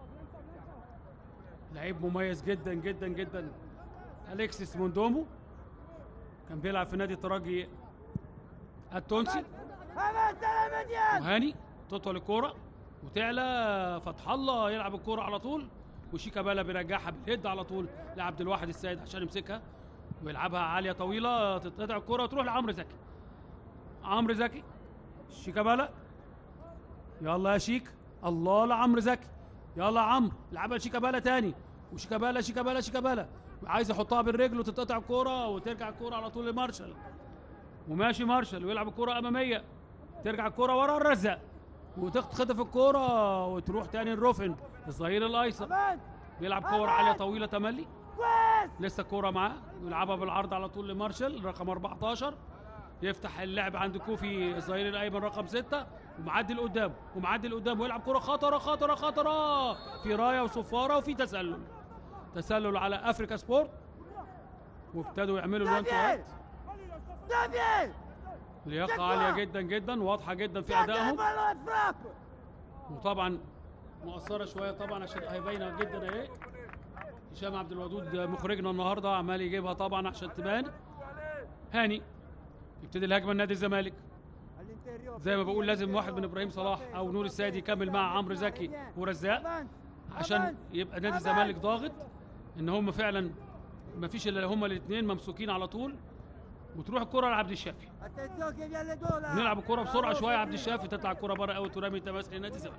لعيب مميز جدا جدا جدا اليكسيس موندومو كان بيلعب في نادي الترجي التونسي Avance à la médiane. وهاني تطول الكوره وتعلى فتح الله يلعب الكوره على طول وشيكابالا بيرجعها بالهيد على طول لعبد الواحد السيد عشان يمسكها ويلعبها عاليه طويله تتقطع الكوره وتروح لعمرو زكي عمرو زكي شيكابالا يلا يا شيك الله لعمرو زكي يلا يا عمرو لعبها لشيكابالا تاني وشيكابالا شيكابالا شيكابالا عايز يحطها بالرجل وتتقطع الكوره وترجع الكوره على طول لمارشال وماشي مارشال ويلعب الكوره اماميه ترجع الكوره ورا الرزق وتخطف الكوره وتروح تاني الروفن الظهير الايسر Avance. بيلعب كوره عاليه طويله تملي Quest. لسه الكوره معاه ويلعبها بالعرض على طول لمارشال رقم 14 يفتح اللعب عند كوفي الظهير الايمن رقم 6 ومعدي لقدام ومعدي لقدام ويلعب كوره خطره خطره خطره في رايه وصفاره وفي تسلل تسلل على افريكا سبورت وابتدوا يعملوا الوان تو Xavier. وات. Xavier. لياقه عاليه جدا جدا واضحه جدا في Garde le ادائهم ballon et frappe. وطبعا مؤثره شويه طبعا عشان هيبينها جدا اهي هشام عبد الودود مخرجنا النهارده عمال يجيبها طبعا عشان تبان هاني يبتدي الهجمه لنادي الزمالك À l'intérieur. زي ما بقول لازم واحد من ابراهيم صلاح او نور السيد يكمل مع عمرو زكي ورزاق Avance. عشان يبقى نادي الزمالك ضاغط ان هم فعلا ما فيش الا هم الاثنين ممسوكين على طول وتروح الكره لعبد الشافي Attention qui vient les dos là. نلعب الكره بسرعه Bravo, شويه عبد Xavier. الشافي تطلع الكره بره قوي ترمي تماس لنادي الزمالك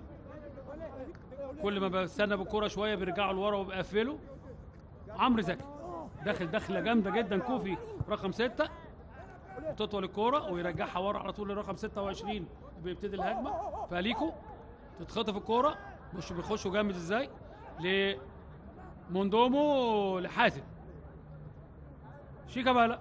كل ما بستنى بالكره شويه بيرجعوا لورا وبيقفلوا عمرو زكي داخل دخله جامده جدا كوفي رقم ستة تطول الكوره ويرجعها ورا على طول لرقم 26 بيبتدي الهجمه فاليكو تتخطف الكوره مش بيخشوا جامد ازاي لموندومو لحازم شيكابالا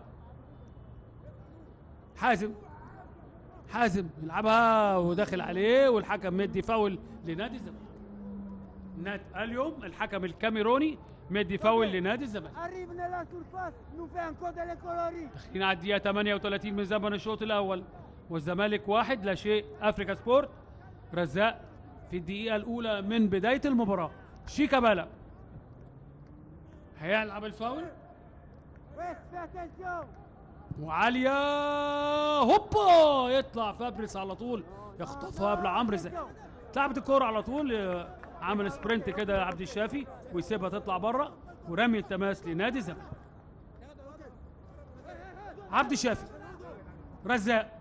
حازم حازم يلعبها وداخل عليه والحكم مدي فاول لنادي الزمالك نات اليوم الحكم الكاميروني مدي فاول لنادي الزمالك Arrive dans la surface. Nous fait encore de les coloris. داخلين على الدقيقة 38 من زمن الشوط الأول والزمالك واحد لا شيء أفريكا سبورت رزاق في الدقيقة الأولى من بداية المباراة شيكابالا هيلعب الفاول West, fais attention. وعاليه هوبا يطلع فابريس على طول يخطفها قبل عمرو زكي اتلعبت الكوره على طول آه، عمل سبرنت كده عبد الشافي ويسيبها تطلع بره ورمي التماس لنادي الزمالك عبد الشافي رزاق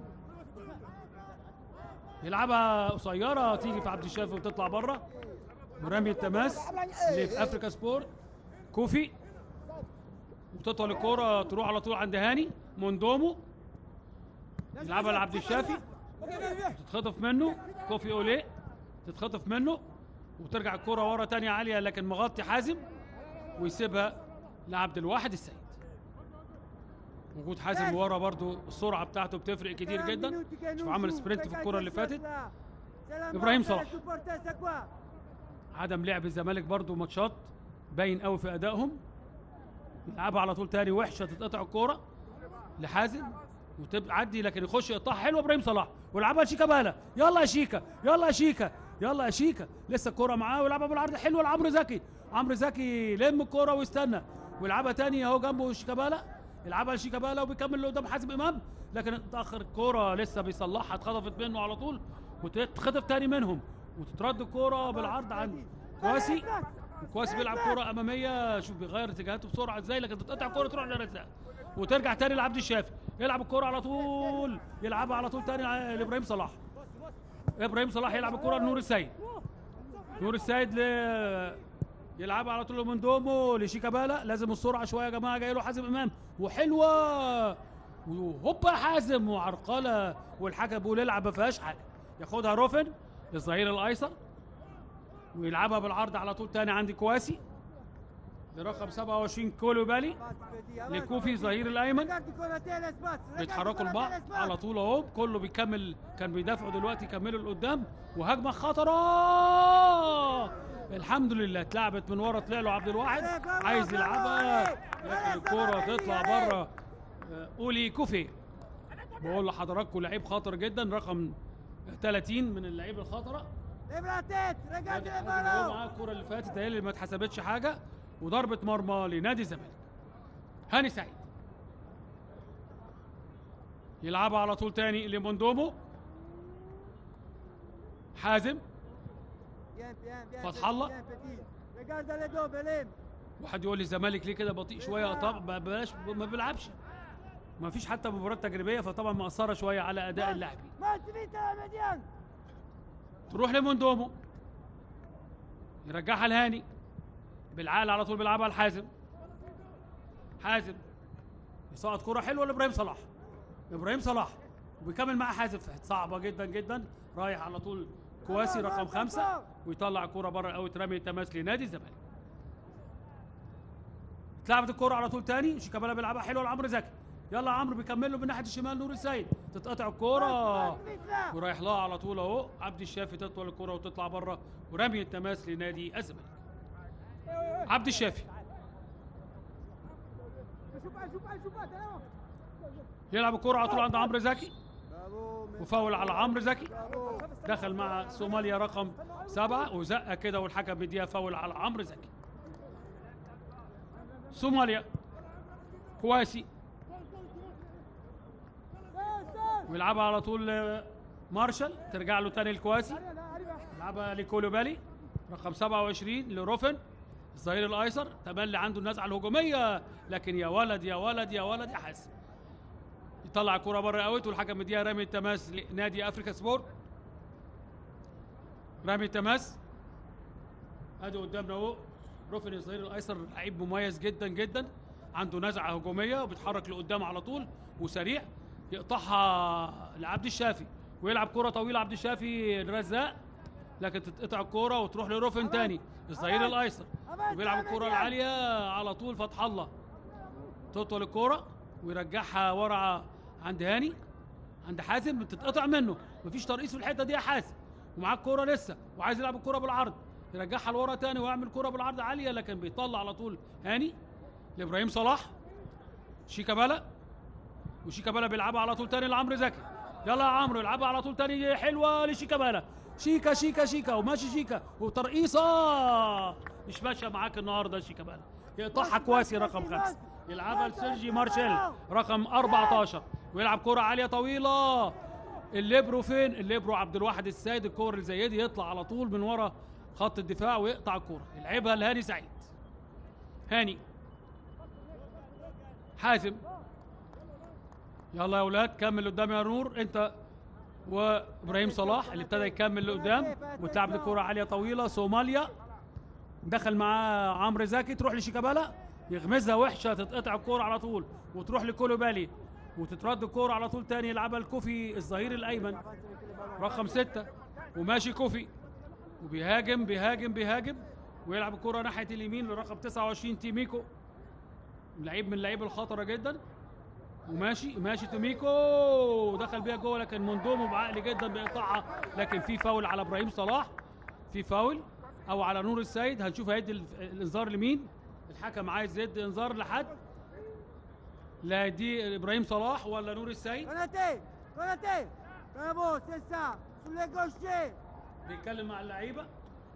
يلعبها قصيره تيجي في عبد الشافي وتطلع بره ورمي التماس اللي في افريكا سبورت كوفي وتطول الكوره تروح على طول عند هاني موندومو يلعبها لعبد الشافي تتخطف منه كوفي اوليه تتخطف منه وترجع الكرة ورا تانية عالية لكن مغطي حازم ويسيبها لعبد الواحد السيد وجود حازم ورا برضو السرعة بتاعته بتفرق كتير جدا شوف عمل سبرنت في الكرة اللي فاتت إبراهيم صلاح. عدم لعب الزمالك برضو ماتشات باين قوي في ادائهم يلعبها على طول تاني وحشه تتقطع الكوره لحازم وتعدي لكن يخش يقطعها حلو ابراهيم صلاح ويلعبها لشيكابالا يلا يا شيكا يلا يا شيكا يلا يا شيكا لسه الكوره معاه ويلعبها بالعرض حلوه لعمرو زكي عمرو زكي لم الكوره ويستنى ويلعبها تاني اهو جنبه شيكابالا يلعبها لشيكابالا وبيكمل لقدام حازم امام لكن اتاخر الكوره لسه بيصلحها اتخطفت منه على طول وتتخطف تاني منهم وتترد الكوره بالعرض عن كواسي كواسي بيلعب كوره اماميه شوف بيغير اتجاهاته بسرعه ازاي لكن تتقطع الكوره تروح لرزاق وترجع تاني لعبد الشافي يلعب الكوره على طول يلعبها على طول تاني ع- لابراهيم صلاح ابراهيم صلاح يلعب الكوره لنور السيد نور السيد ل يلعبها على طول من دومو لشيكابالا لازم السرعه شويه يا جماعه جاي له حازم امام وحلوه وهوبا حازم وعرقله والحكم بيقول العب ما فيهاش حاجه ياخدها روفن الظهير الايسر ويلعبها بالعرض على طول تاني عند كواسي لرقم 27 كولوبالي لكوفي ظهير الايمن بيتحركوا لبعض على طول اهو كله بيكمل كان بيدافعوا دلوقتي يكملوا لقدام وهجمه خطره الحمد لله اتلعبت من ورا طلع له عبد الواحد عايز يلعبها لكن الكوره تطلع بره آه، اولي كوفي بقول لحضراتكم لعيب خطر جدا رقم 30 من اللعيبه الخطره نادي حازم هو معاه الكوره اللي فاتت هي اللي ما اتحسبتش حاجه وضربه مرمى لنادي الزمالك هاني سعيد يلعبها على طول تاني لموندومو حازم فتح الله. واحد يقول لي الزمالك ليه كده بطيء شويه طب ما بلاش ما بيلعبش ما فيش حتى مباراه تجريبيه فطبعا مأثره شويه على اداء اللاعبين تروح لموندومو يرجعها لهاني بالعال على طول بيلعبها لحازم حازم يسقط كرة حلوة لإبراهيم صلاح إبراهيم صلاح وبيكمل معاه حازم في حتة صعبة جدا جدا رايح على طول كواسي رقم خمسة ويطلع الكرة بره قوي ترمي التماس لنادي الزمالك اتلعبت الكرة على طول تاني شيكابالا بيلعبها حلوة لعمرو زكي يلا يا عمرو بيكمل له من ناحية الشمال نور السيد تتقطع الكرة ورايح لها على طول اهو عبد الشافي تطول الكرة وتطلع بره ورمي التماس لنادي الزمالك عبد الشافي يلعب الكرة على طول عند عمرو زكي وفاول على عمرو زكي دخل مع صوماليا رقم سبعة وزقة كده والحكم بيديها فاول على عمرو زكي صوماليا كواسي ويلعبها على طول آه، مارشال ترجع له تاني الكواسي يلعبها لكولوبالي رقم 27 لروفن الظهير الايسر تملي عنده النزعه الهجوميه لكن يا ولد يا ولد يا ولد يا حازم يطلع الكرة بره اوت والحكم مديها رمي التماس لنادي افريكا سبورت رمي التماس ادي قدامنا اهو روفن الظهير الايسر لعيب مميز جدا جدا عنده نزعه هجوميه وبيتحرك لقدام على طول وسريع يقطعها لعبد الشافي ويلعب كرة طويلة عبد الشافي الرزاق لكن تتقطع الكرة وتروح لروفن تاني الظهير الايسر وبيلعب الكرة العالية على طول فتح الله تطول الكرة ويرجعها ورا عند هاني عند حازم بتتقطع منه مفيش ترقيص في الحته دي يا حازم ومعاه الكوره لسه وعايز يلعب الكوره بالعرض يرجعها لورا تاني ويعمل كوره بالعرض عاليه لكن بيطلع على طول هاني لابراهيم صلاح شيكابالا وشيكابالا بيلعبها على طول تاني لعمرو زكي يلا يا عمرو يلعبها على طول تاني حلوه لشيكابالا شيكا شيكا شيكا وماشي شيكا وترقيصه مش ماشيه معاك النهارده شيكابالا يقطعها كواسي رقم خمسه يلعبها لسيرجي مارشيل رقم 14 ويلعب كرة عالية طويلة الليبرو فين؟ الليبرو عبد الواحد السيد الكور اللي زي دي يطلع على طول من ورا خط الدفاع ويقطع الكرة يلعبها لهاني سعيد هاني حازم يلا يا اولاد كمل قدام يا نور انت وابراهيم صلاح اللي ابتدى يكمل لقدام وتلعب الكرة عالية طويلة صوماليا دخل معاه عمرو زكي تروح لشيكابالا يغمزها وحشه تتقطع الكوره على طول وتروح لكولوبالي وتترد الكوره على طول تاني يلعبها الكوفي الظهير الايمن رقم ستة وماشي كوفي وبيهاجم بيهاجم بيهاجم ويلعب الكوره ناحيه اليمين لرقم 29 تيميكو لعيب من اللعيبه الخطره جدا وماشي ماشي توميكو دخل بيها جوه لكن مندومو بعقل جدا بيقطعها لكن في فاول على ابراهيم صلاح في فاول او على نور السيد هنشوف هيدي الف- الانذار لمين الحكم عايز يدي انذار لحد لا دي ابراهيم صلاح ولا نور السيد Konaté Konaté Bravo, c'est ça Sous les gauchers بيتكلم مع اللعيبه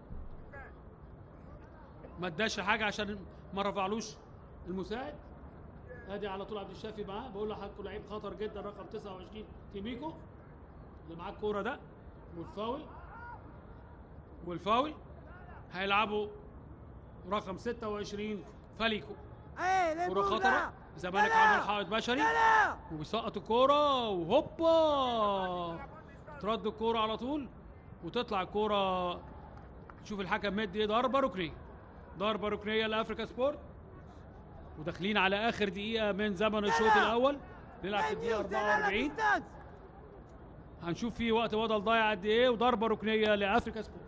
ما اداش حاجه عشان ما رفعلوش المساعد ادي على طول عبد الشافي معاه بقول لحضراتكم لعيب خطر جدا رقم 29 تيميكو اللي معاه الكوره ده والفاول والفاول هيلعبوا رقم 26 فاليكو Allez, les كرة boules خطرة là الزمالك Là, là. عامل حائط بشري Là, là وبيسقط الكورة وهوبا ترد الكورة على طول وتطلع الكورة شوف الحكم مدي ايه ضربة ركنية ضربة ركنية لأفريكا سبورت وداخلين على آخر دقيقة من زمن الشوط الأول نلعب في الدقيقة Adieu, c'est là la 44 distance هنشوف في وقت بدل ضايع قد ايه وضربة ركنية لأفريكا سبورت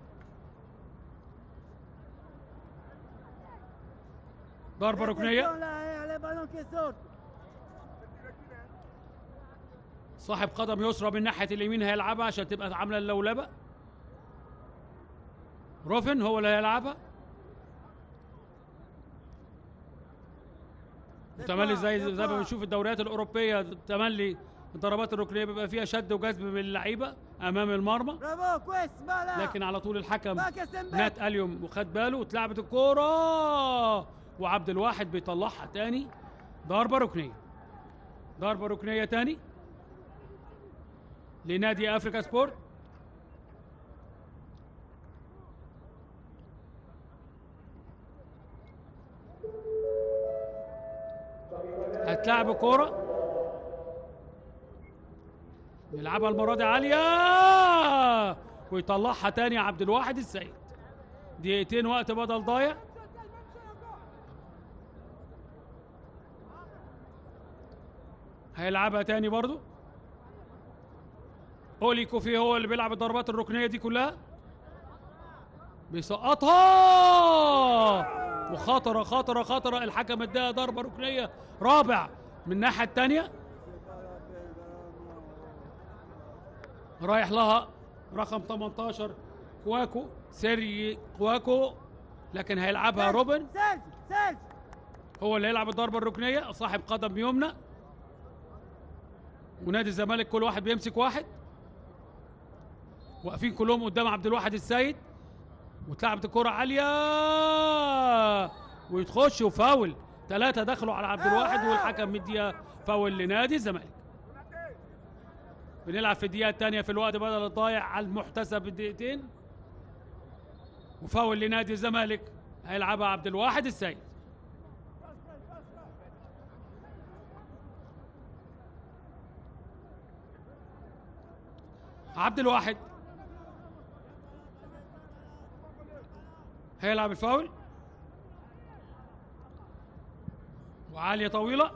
ضربة ركنية Attention, là, hein, les ballons qui sautent صاحب قدم يسرى من ناحيه اليمين هيلعبها عشان تبقى عامله اللولبه روفن هو اللي هيلعبها تملي زي زي ما بنشوف الدوريات الاوروبيه تملي الضربات الركنيه بيبقى فيها شد وجذب من اللعيبه امام المرمى Bravo, Quest, là لكن على طول الحكم Va, Kessenbeck نات اليوم وخد باله واتلعبت الكوره وعبد الواحد بيطلعها تاني ضربه ركنيه ضربه ركنيه تاني لنادي افريكا سبورت هتلعب كوره يلعبها المره دي عاليه ويطلعها تاني عبد الواحد السيد دقيقتين وقت بدل ضايع هيلعبها تاني برضو اولي كوفي هو اللي بيلعب الضربات الركنيه دي كلها بيسقطها وخطره خطره خطره الحكم اداها ضربه ركنيه رابع من الناحيه الثانيه رايح لها رقم 18 كواكو سيري كواكو لكن هيلعبها روبن Serge Serge هو اللي هيلعب الضربه الركنيه صاحب قدم يمنى ونادي الزمالك كل واحد بيمسك واحد واقفين كلهم قدام عبد الواحد السيد واتلعبت الكرة عالية ويتخش وفاول ثلاثة دخلوا على عبد الواحد والحكم مديها فاول لنادي الزمالك بنلعب في الدقيقة الثانية في الوقت بدل الضايع على المحتسب بالدقيقتين وفاول لنادي الزمالك هيلعبها عبد الواحد السيد عبد الواحد هيلعب الفاول وعالية طويلة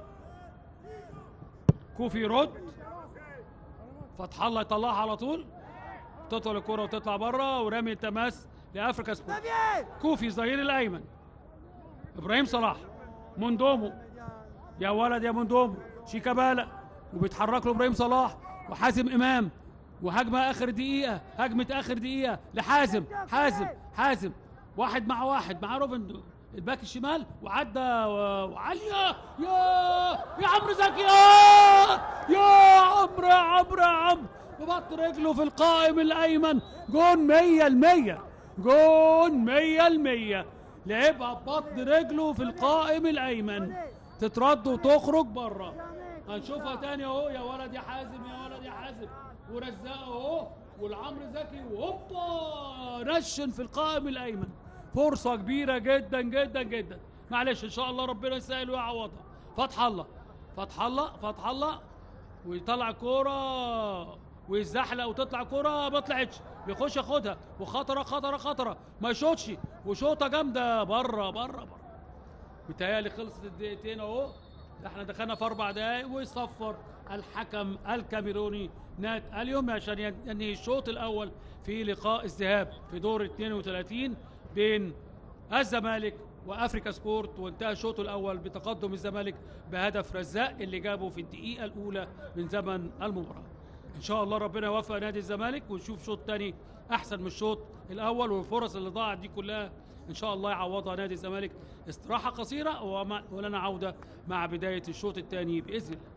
كوفي يرد فتح الله يطلعها على طول تطول الكرة وتطلع بره ورمي التماس لافريكا سبورت Xavier كوفي ظهير الايمن ابراهيم صلاح موندومو يا ولد يا موندومو شيكابالا وبيتحرك له ابراهيم صلاح وحازم امام وهجمه اخر دقيقه هجمه اخر دقيقه لحازم حازم حازم واحد مع واحد مع روفن الباك الشمال وعدى و- وعاليه يا يا عمرو زكي يا يا عمرو يا عمرو يا عمرو وبط رجله في القائم الايمن جون مية المية جون مية المية لعبها ببطن رجله في القائم الايمن تترد وتخرج بره هنشوفها تاني اهو يا ولد يا حازم يا ولد يا حازم ورزاق اهو والعمرو زكي وهوبا نشن في القائم الايمن فرصه كبيره جدا جدا جدا معلش ان شاء الله ربنا يسهل ويعوضها فتح الله فتح الله فتح الله ويطلع كوره ويزحلق وتطلع كوره ما طلعتش بيخش ياخدها وخطره خطره خطره ما يشوطش وشوطه جامده بره بره بره متهيألي خلصت الدقيقتين اهو احنا دخلنا في اربع دقايق ويصفر الحكم الكاميروني نات اليوم عشان ينهي الشوط الاول في لقاء الذهاب في دور 32 بين الزمالك وافريكا سبورت وانتهى الشوط الاول بتقدم الزمالك بهدف رزاق اللي جابه في الدقيقه الاولى من زمن المباراه ان شاء الله ربنا يوفق نادي الزمالك ونشوف شوط تاني احسن من الشوط الاول والفرص اللي ضاعت دي كلها ان شاء الله يعوضها نادي الزمالك استراحه قصيره وما- ولنا عوده مع بدايه الشوط الثاني باذن الله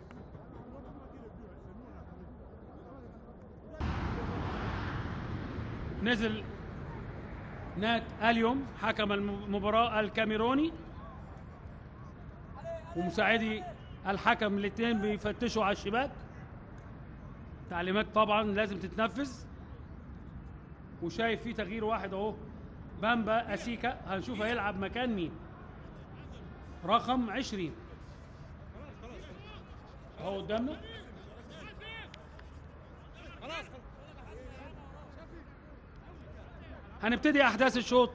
نزل نات اليوم حكم المباراه الكاميروني ومساعدي الحكم الاثنين بيفتشوا على الشباك تعليمات طبعا لازم تتنفذ وشايف في تغيير واحد اهو بامبا اسيكا هنشوف هيلعب مكان مين رقم 20 اهو قدامنا هنبتدي احداث الشوط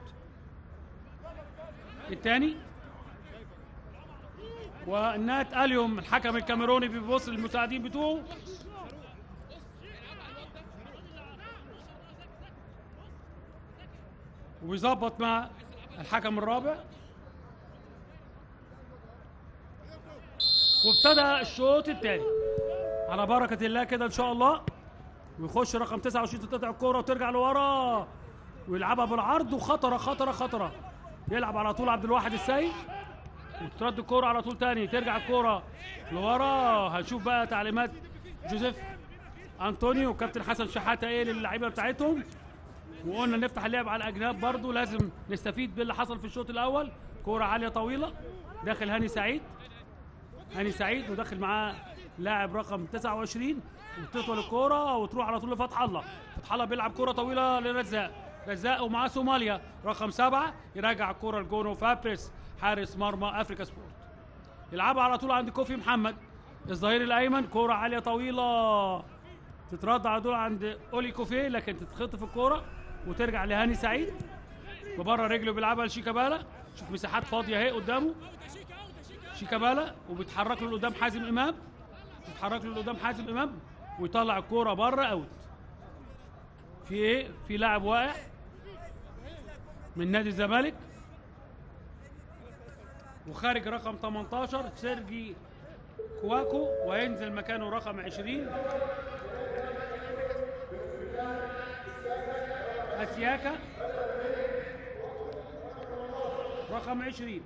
الثاني والنات اليوم الحكم الكاميروني بيبص للمساعدين بتوعه وبيظبط مع الحكم الرابع وابتدى الشوط الثاني على بركة الله كده إن شاء الله ويخش رقم 29 تقطع الكورة وترجع لورا ويلعبها بالعرض وخطرة خطرة خطرة يلعب على طول عبد الواحد السيد وترد الكورة على طول تاني ترجع الكورة لورا هنشوف بقى تعليمات جوزيف أنطونيو وكابتن حسن شحاتة إيه للعيبة بتاعتهم وقلنا نفتح اللعب على الاجناب برضو لازم نستفيد باللي حصل في الشوط الاول كوره عاليه طويله داخل هاني سعيد هاني سعيد وداخل معاه لاعب رقم 29 وتطول الكوره وتروح على طول لفتح الله فتح الله بيلعب كوره طويله لرزاق رزاق ومعاه صوماليا رقم سبعة يراجع الكوره لجونو فابريس حارس مرمى افريكا سبورت يلعبها على طول عند كوفي محمد الظهير الايمن كوره عاليه طويله تترد على طول عند اولي كوفي لكن تتخطف الكوره وترجع لهاني سعيد وبره رجله بيلعبها لشيكابالا شوف مساحات فاضيه اهي قدامه شيكابالا وبيتحرك له لقدام حازم امام بيتحرك له لقدام حازم امام ويطلع الكوره بره اوت في ايه في لاعب واقع من نادي الزمالك وخارج رقم 18 سيرجي كواكو وينزل مكانه رقم 20 اسياكا رقم 20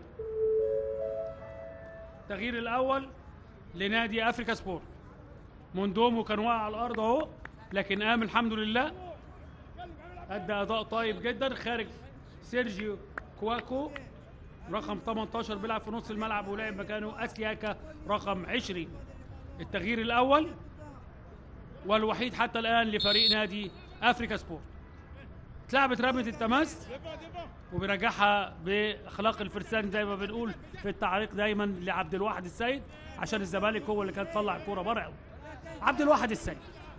التغيير الاول لنادي افريكا سبورت موندومو كان واقع على الارض اهو لكن قام الحمد لله ادى اداء طيب جدا خارج سيرجيو كواكو رقم 18 بيلعب في نص الملعب ولعب مكانه اسياكا رقم 20 التغيير الاول والوحيد حتى الان لفريق نادي افريكا سبورت اتلعبت رمية التماس وبيرجعها باخلاق الفرسان زي ما بنقول في التعليق دايما لعبد الواحد السيد عشان الزمالك هو اللي كان طلع الكوره بره قوي عبد الواحد السيد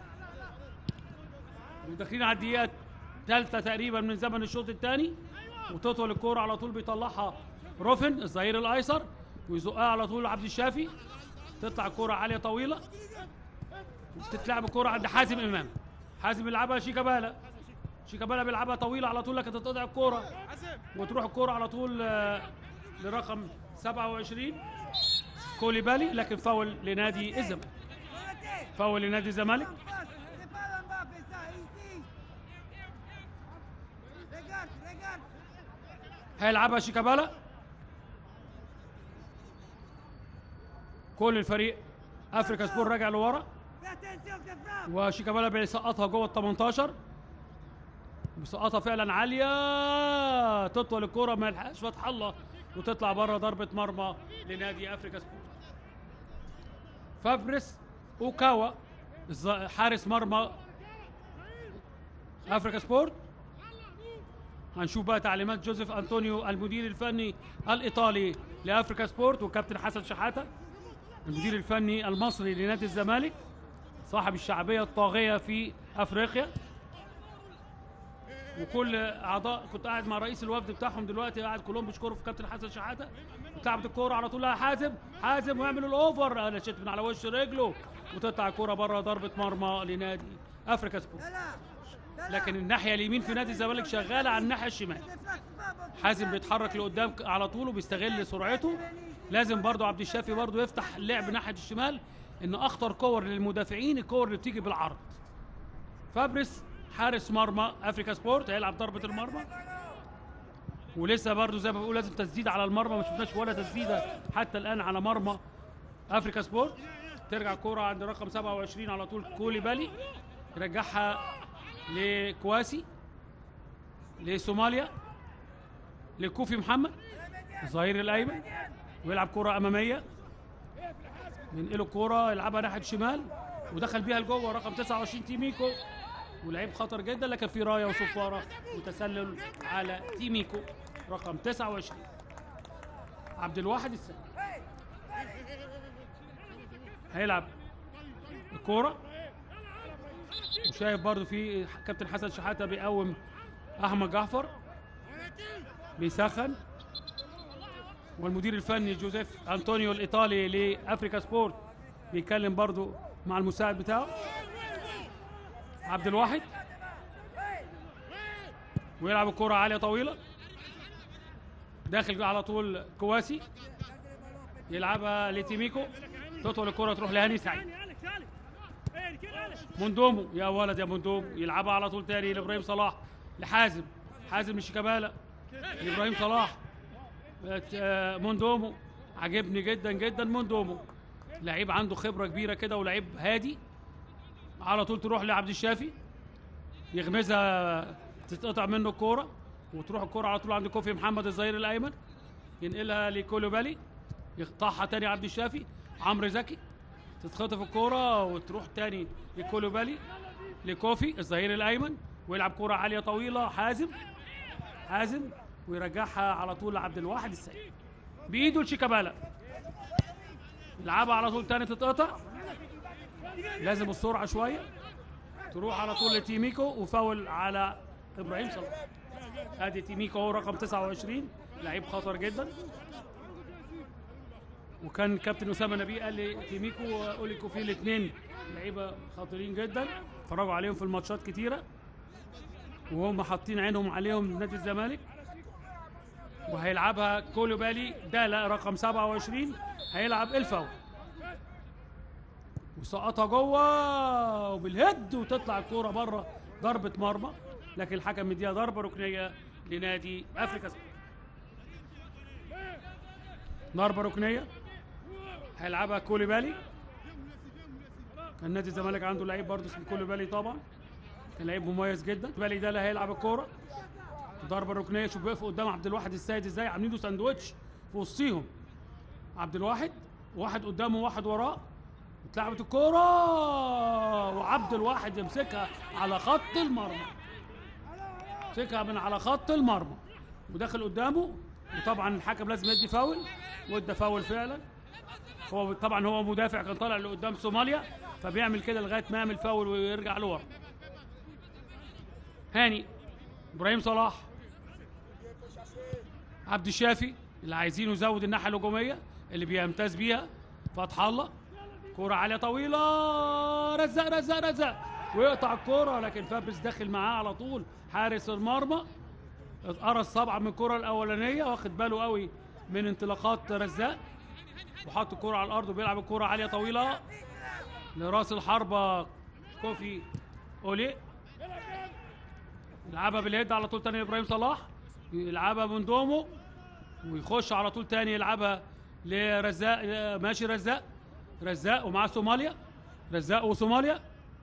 وداخلين على الدقيقه ثالثه تقريبا من زمن الشوط الثاني وتطول الكوره على طول بيطلعها روفن الظهير الايسر ويزقها على طول عبد الشافي تطلع الكوره عاليه طويله وتتلعب الكوره عند حازم امام حازم يلعبها شيكابالا شيكابالا بيلعبها طويله على طول لكن تتقطع الكوره وتروح الكوره على طول آه، لرقم 27 كوليبالي لكن فاول لنادي الزمالك فاول لنادي الزمالك C'est pas là-bas, fais ça, ici. Regarde, regarde. هيلعبها شيكابالا كل الفريق افريكا سبور راجع لورا Fais attention, c'est frappe. وشيكابالا بيسقطها جوه ال 18 بيسقطها فعلا عاليه تطول الكوره ما يلحقش فتح الله وتطلع بره ضربه مرمى لنادي افريكا سبورت فابريس اوكاوا الز- حارس مرمى افريكا سبورت هنشوف بقى تعليمات جوزيف انطونيو المدير الفني الايطالي لافريكا سبورت وكابتن حسن شحاته المدير الفني المصري لنادي الزمالك صاحب الشعبيه الطاغيه في افريقيا وكل اعضاء كنت قاعد مع رئيس الوفد بتاعهم دلوقتي قاعد كلهم بيشكروا في كابتن حسن شحاته اتلعبت الكوره على طول لها حازم حازم ويعمل الاوفر انا شت من على وش رجله وتطلع الكوره بره ضربه مرمى لنادي افريكا سبورت لكن الناحيه اليمين في نادي الزمالك شغاله على الناحيه الشمال حازم بيتحرك لقدام على طول وبيستغل سرعته لازم برضو عبد الشافي برضو يفتح اللعب ناحيه الشمال ان اخطر كور للمدافعين الكور اللي بتيجي بالعرض فابريس حارس مرمى افريكا سبورت هيلعب ضربه المرمى ولسه برضو زي ما بقول لازم تسديده على المرمى ما شفناش ولا تسديده حتى الان على مرمى افريكا سبورت ترجع كرة عند رقم 27 على طول كولي بالي يرجعها لكواسي لصوماليا لكوفي محمد الظهير الايمن ويلعب كرة اماميه ينقلوا الكرة يلعبها ناحيه الشمال ودخل بيها لجوه رقم 29 تيميكو ولعيب خطر جدا لكن في رايه وصفاره وتسلل على تيميكو رقم 29 عبد الواحد السيد هيلعب الكوره وشايف برضو في كابتن حسن شحاته بيقوم احمد جعفر بيسخن والمدير الفني جوزيف انطونيو الايطالي لافريكا سبورت بيتكلم برضو مع المساعد بتاعه عبد الواحد ويلعب الكرة عالية طويلة داخل على طول كواسي يلعبها لتيميكو تطول الكرة تروح لهاني سعيد مندومو يا ولد يا مندومو يلعبها على طول تاني لابراهيم صلاح لحازم حازم مش شيكابالا لابراهيم صلاح بت- آه، موندومو عجبني جدا جدا موندومو لعيب عنده خبره كبيره كده ولعيب هادي على طول تروح لعبد الشافي يغمزها تتقطع منه الكوره وتروح الكوره على طول عند كوفي محمد الظهير الايمن ينقلها لكولوبالي يقطعها تاني عبد الشافي عمرو زكي تتخطف الكوره وتروح تاني لكولوبالي لكوفي الظهير الايمن ويلعب كوره عاليه طويله حازم حازم ويرجعها على طول لعبد الواحد السيد بايده لشيكابالا يلعبها على طول تاني تتقطع لازم السرعه شويه تروح على طول لتيميكو وفاول على ابراهيم صلاح ادي تيميكو هو رقم 29 لعيب خطر جدا وكان كابتن اسامه نبيه قال لي تيميكو واوليكو في الاثنين لعيبه خطيرين جدا اتفرجوا عليهم في الماتشات كتيره وهم حاطين عينهم عليهم نادي الزمالك وهيلعبها كولوبالي ده لا رقم 27 هيلعب الفاول وسقطها جوه وبالهد وتطلع الكوره بره ضربه مرمى لكن الحكم مديها ضربه ركنيه لنادي افريكا سبورت. ضربه ركنيه هيلعبها كوليبالي كان نادي الزمالك عنده لعيب برضه اسمه كوليبالي طبعا كان لعيب مميز جدا بالي ده اللي هيلعب الكوره ضربه ركنيه شوف وقفوا قدام عبد الواحد السيد ازاي عاملين له ساندوتش في وسطيهم عبد الواحد واحد قدامه وواحد وراه اتلعبت الكوره وعبد الواحد يمسكها على خط المرمى مسكها من على خط المرمى وداخل قدامه وطبعا الحكم لازم يدي فاول وادى فاول فعلا هو طبعا هو مدافع كان طالع لقدام صوماليا فبيعمل كده لغايه ما يعمل فاول ويرجع لورا هاني ابراهيم صلاح عبد الشافي اللي عايزينه يزود الناحيه الهجوميه اللي بيمتاز بيها فتح الله كرة عالية طويلة رزق رزق رزق ويقطع الكرة لكن فابريس داخل معاه على طول حارس المرمى قرص طبعا من الكرة الأولانية واخد باله قوي من انطلاقات رزاق وحط الكرة على الأرض وبيلعب الكرة عالية طويلة لراس الحربة كوفي أولي يلعبها باليد على طول تاني ابراهيم صلاح يلعبها من دومو ويخش على طول تاني يلعبها لرزاق ماشي رزاق رزاق ومعاه صوماليا رزاق وصوماليا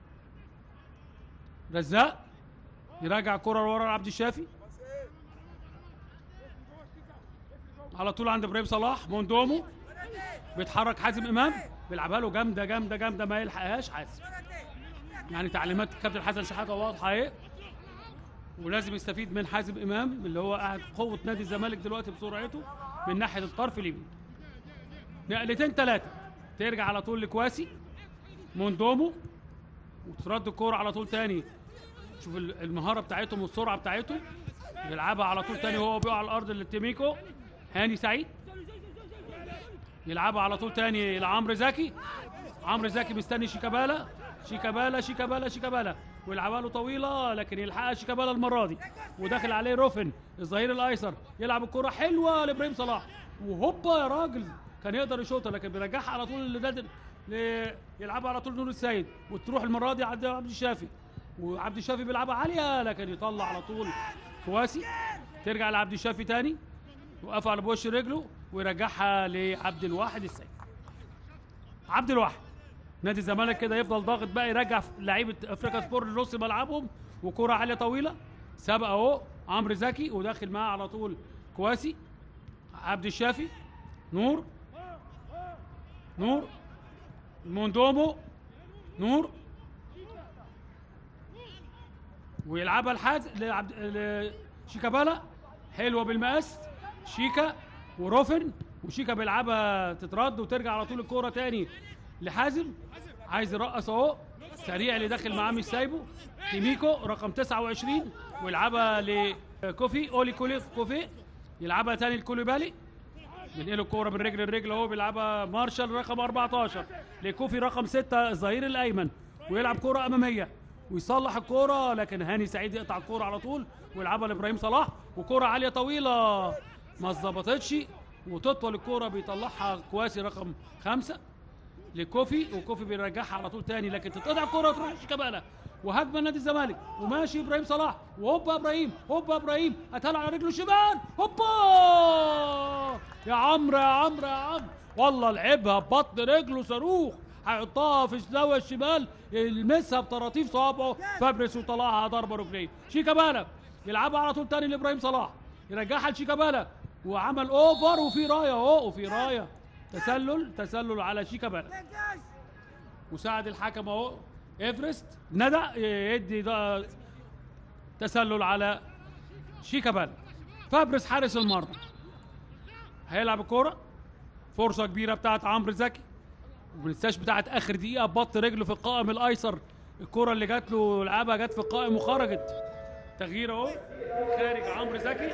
رزاق يراجع الكرة لورا لعبد الشافي على طول عند ابراهيم صلاح موندومو بيتحرك حازم امام بيلعبها له جامده جامده جامده ما يلحقهاش حازم يعني تعليمات الكابتن حسن شحاته واضحه اهي ولازم يستفيد من حازم امام اللي هو قاعد قوه نادي الزمالك دلوقتي بسرعته من ناحيه الطرف اليمين نقلتين ثلاثه ترجع على طول لكواسي موندومو وترد الكوره على طول تاني شوف ال- المهاره بتاعتهم والسرعه بتاعتهم يلعبها على طول تاني وهو بيقع على الارض لتيميكو هاني سعيد يلعبها على طول تاني لعمرو زكي عمرو زكي مستني شيكابالا شيكابالا شيكابالا شيكابالا ويلعبها له طويله لكن يلحقها شيكابالا المره دي وداخل عليه روفن الظهير الايسر يلعب الكره حلوه لابراهيم صلاح وهوبا يا راجل كان يقدر يشوطها لكن بيرجعها على طول لنادر ل... يلعبها على طول نور السيد وتروح المره دي عند عبد الشافي وعبد الشافي بيلعبها عاليه لكن يطلع على طول كواسي ترجع لعبد الشافي تاني وقف على بوش رجله ويرجعها لعبد الواحد السيد عبد الواحد نادي الزمالك كده يفضل ضاغط بقى يرجع لعيبه افريقيا سبور لنص ملعبهم وكره عاليه طويله سابق اهو عمرو زكي وداخل معاه على طول كواسي عبد الشافي نور نور موندومو نور ويلعبها الحاز لعبد لشيكابالا حلوه بالمقاس شيكا وروفن وشيكا بيلعبها تترد وترجع على طول الكوره تاني لحازم عايز يرقص اهو سريع اللي داخل معاه مش سايبه تيميكو رقم 29 ويلعبها لكوفي اولي كولي كوفي يلعبها تاني لكوليبالي ينقلوا الكوره من رجل لرجل اهو بيلعبها مارشال رقم 14 لكوفي رقم 6 الظهير الايمن ويلعب كوره اماميه ويصلح الكوره لكن هاني سعيد يقطع الكوره على طول ويلعبها لابراهيم صلاح وكوره عاليه طويله ما اتظبطتش وتطول الكوره بيطلعها كواسي رقم خمسة لكوفي وكوفي بيرجعها على طول تاني لكن تتقطع الكوره وتروح شيكابالا وهجمه نادي الزمالك وماشي ابراهيم صلاح وهوبا ابراهيم هوبا ابراهيم اتهل على رجله الشمال هوبا يا عمرو يا عمرو يا عمرو والله لعبها ببطن رجله صاروخ هيحطها في الزاويه الشمال يلمسها بطراطيف صوابعه فابريس وطلعها ضربه ركنيه شيكابالا يلعبها على طول تاني لابراهيم صلاح يرجعها لشيكابالا وعمل اوفر وفي رايه اهو وفي رايه تسلل تسلل على شيكابالا Dégage مساعد الحكم اهو ايفرست ندى يدي ده تسلل على شيكابالا فابرس حارس المرمى هيلعب الكوره فرصه كبيره بتاعت عمرو زكي وما ننساش بتاعت اخر دقيقه بط رجله في القائم الايسر الكوره اللي جات له لعبها جت في القائم وخرجت تغيير اهو خارج عمرو زكي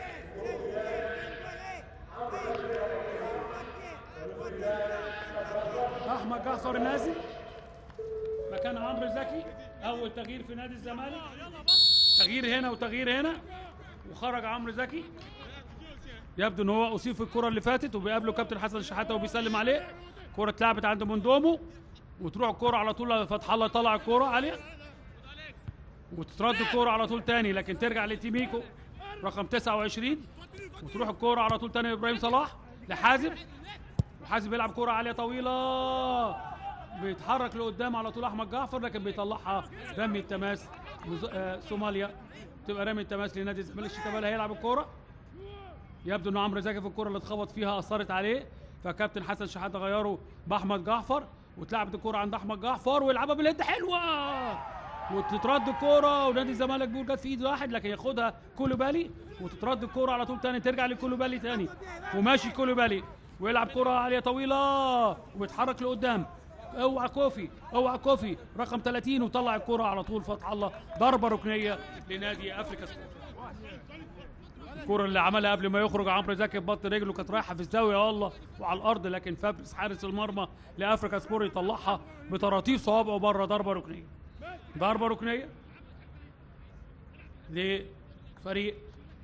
احمد جعفر نازل مكان عمرو زكي اول تغيير في نادي الزمالك تغيير هنا وتغيير هنا وخرج عمرو زكي يبدو ان هو اصيب في الكره اللي فاتت وبيقابله كابتن حسن شحاته وبيسلم عليه كره اتلعبت عند موندومو وتروح الكره على طول فتح الله يطلع الكره عليه وتترد الكره على طول تاني لكن ترجع لتيميكو رقم 29 وتروح الكره على طول تاني لابراهيم صلاح لحازم وحازم بيلعب كرة عالية طويلة بيتحرك لقدام على طول احمد جعفر لكن بيطلعها رمي التماس مز... آه صوماليا تبقى رمي التماس لنادي الزمالك شيكابالا هيلعب الكرة يبدو ان عمرو زكي في الكرة اللي اتخبط فيها اثرت عليه فكابتن حسن شحاته غيره باحمد جعفر واتلعبت الكرة عند احمد جعفر ويلعبها باليد حلوة وتترد الكرة ونادي الزمالك بيقول جت في ايد واحد لكن ياخدها كولوبالي وتترد الكرة على طول تاني ترجع لكولوبالي تاني وماشي كولوبالي ويلعب كرة عالية طويلة وبيتحرك لقدام اوعى كوفي اوعى كوفي رقم 30 وطلع الكرة على طول فتح الله ضربة ركنية لنادي افريكا سبورت الكرة اللي عملها قبل ما يخرج عمرو زكي ببطن رجله كانت رايحة في الزاوية والله وعلى الأرض لكن فابرس حارس المرمى لأفريكا سبور يطلعها بطراطيف صوابعه بره ضربة ركنية ضربة ركنية لفريق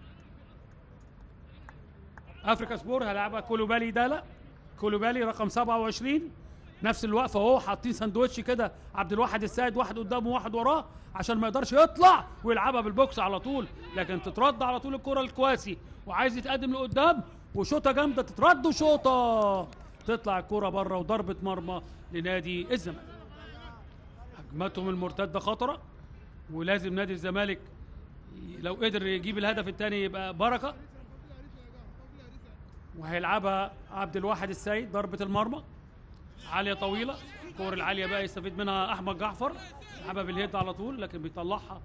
افريكا سبور هيلعبها كولوبالي دالا كولوبالي رقم 27 نفس الوقفه اهو حاطين سندوتش كده عبد الواحد السيد واحد قدامه وواحد وراه عشان ما يقدرش يطلع ويلعبها بالبوكس على طول لكن تترد على طول الكره الكواسي وعايز يتقدم لقدام وشوطه جامده تترد وشوطه تطلع الكره بره وضربه مرمى لنادي الزمالك هجمتهم المرتده خطره ولازم نادي الزمالك لو قدر يجيب الهدف الثاني يبقى بركه وهيلعبها عبد الواحد السيد ضربة المرمى عالية طويلة الكور العالية بقى يستفيد منها أحمد جعفر يلعبها بالهيد على طول لكن بيطلعها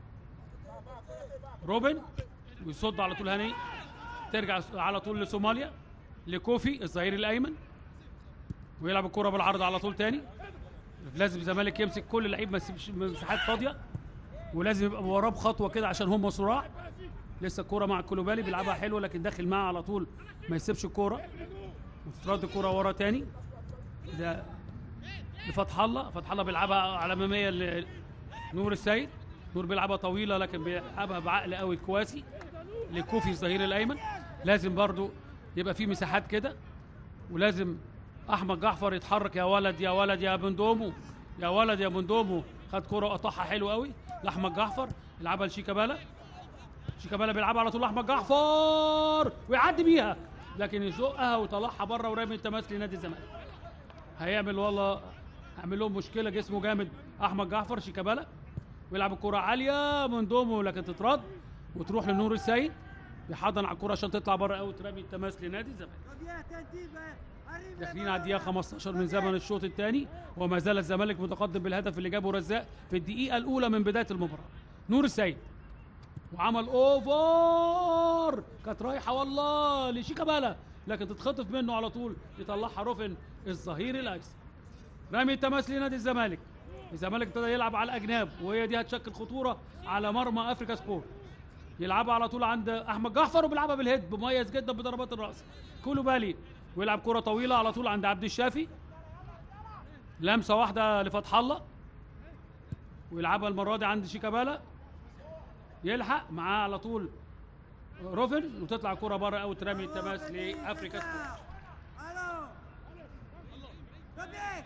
روبن ويصد على طول هني ترجع على طول لصوماليا لكوفي الظهير الأيمن ويلعب الكرة بالعرض على طول تاني لازم الزمالك يمسك كل لعيب ما يسيبش مساحات فاضية ولازم يبقى وراه بخطوة كده عشان هم صراع لسه الكرة مع الكلوبالي بيلعبها حلوة لكن داخل معاه على طول ما يسيبش الكرة وترد الكرة ورا تاني ده لفتح الله فتح الله بيلعبها على اماميه لنور السيد نور بيلعبها طويله لكن بيلعبها بعقل قوي كواسي لكوفي الظهير الايمن لازم برضو يبقى في مساحات كده ولازم احمد جعفر يتحرك يا ولد يا ولد يا بندومو يا ولد يا بندومو خد كرة وقطعها حلو قوي لاحمد جعفر يلعبها لشيكابالا شيكابالا بيلعبها على طول لاحمد جعفر ويعدي بيها لكن يزقها ويطلعها بره ورامي التماس لنادي الزمالك هيعمل والله هيعمل لهم مشكله جسمه جامد احمد جعفر شيكابالا ويلعب الكره عاليه من دومه لكن تترد وتروح لنور السيد بيحضن على الكره عشان تطلع بره قوي ترمي التماس لنادي الزمالك Reviens attentif, hein. Arrive داخلين le على الدقيقه ballon. 15 من زمن الشوط الثاني وما زال الزمالك متقدم بالهدف اللي جابه رزاق في الدقيقه الاولى من بدايه المباراه نور السيد وعمل اوفر كانت رايحه والله لشيكابالا لكن تتخطف منه على طول يطلعها روفن الظهير الايسر رمي التماس لنادي الزمالك الزمالك ابتدى يلعب على الاجناب وهي دي هتشكل خطوره على مرمى افريكا سبورت يلعبها على طول عند احمد جعفر وبيلعبها بالهيد مميز جدا بضربات الراس كولوبالي ويلعب كره طويله على طول عند عبد الشافي لمسه واحده لفتح الله ويلعبها المره دي عند شيكابالا يلحق معاه على طول روفن وتطلع كره بره او ترمي التماس لافريكا سبورت Allons. Reviens.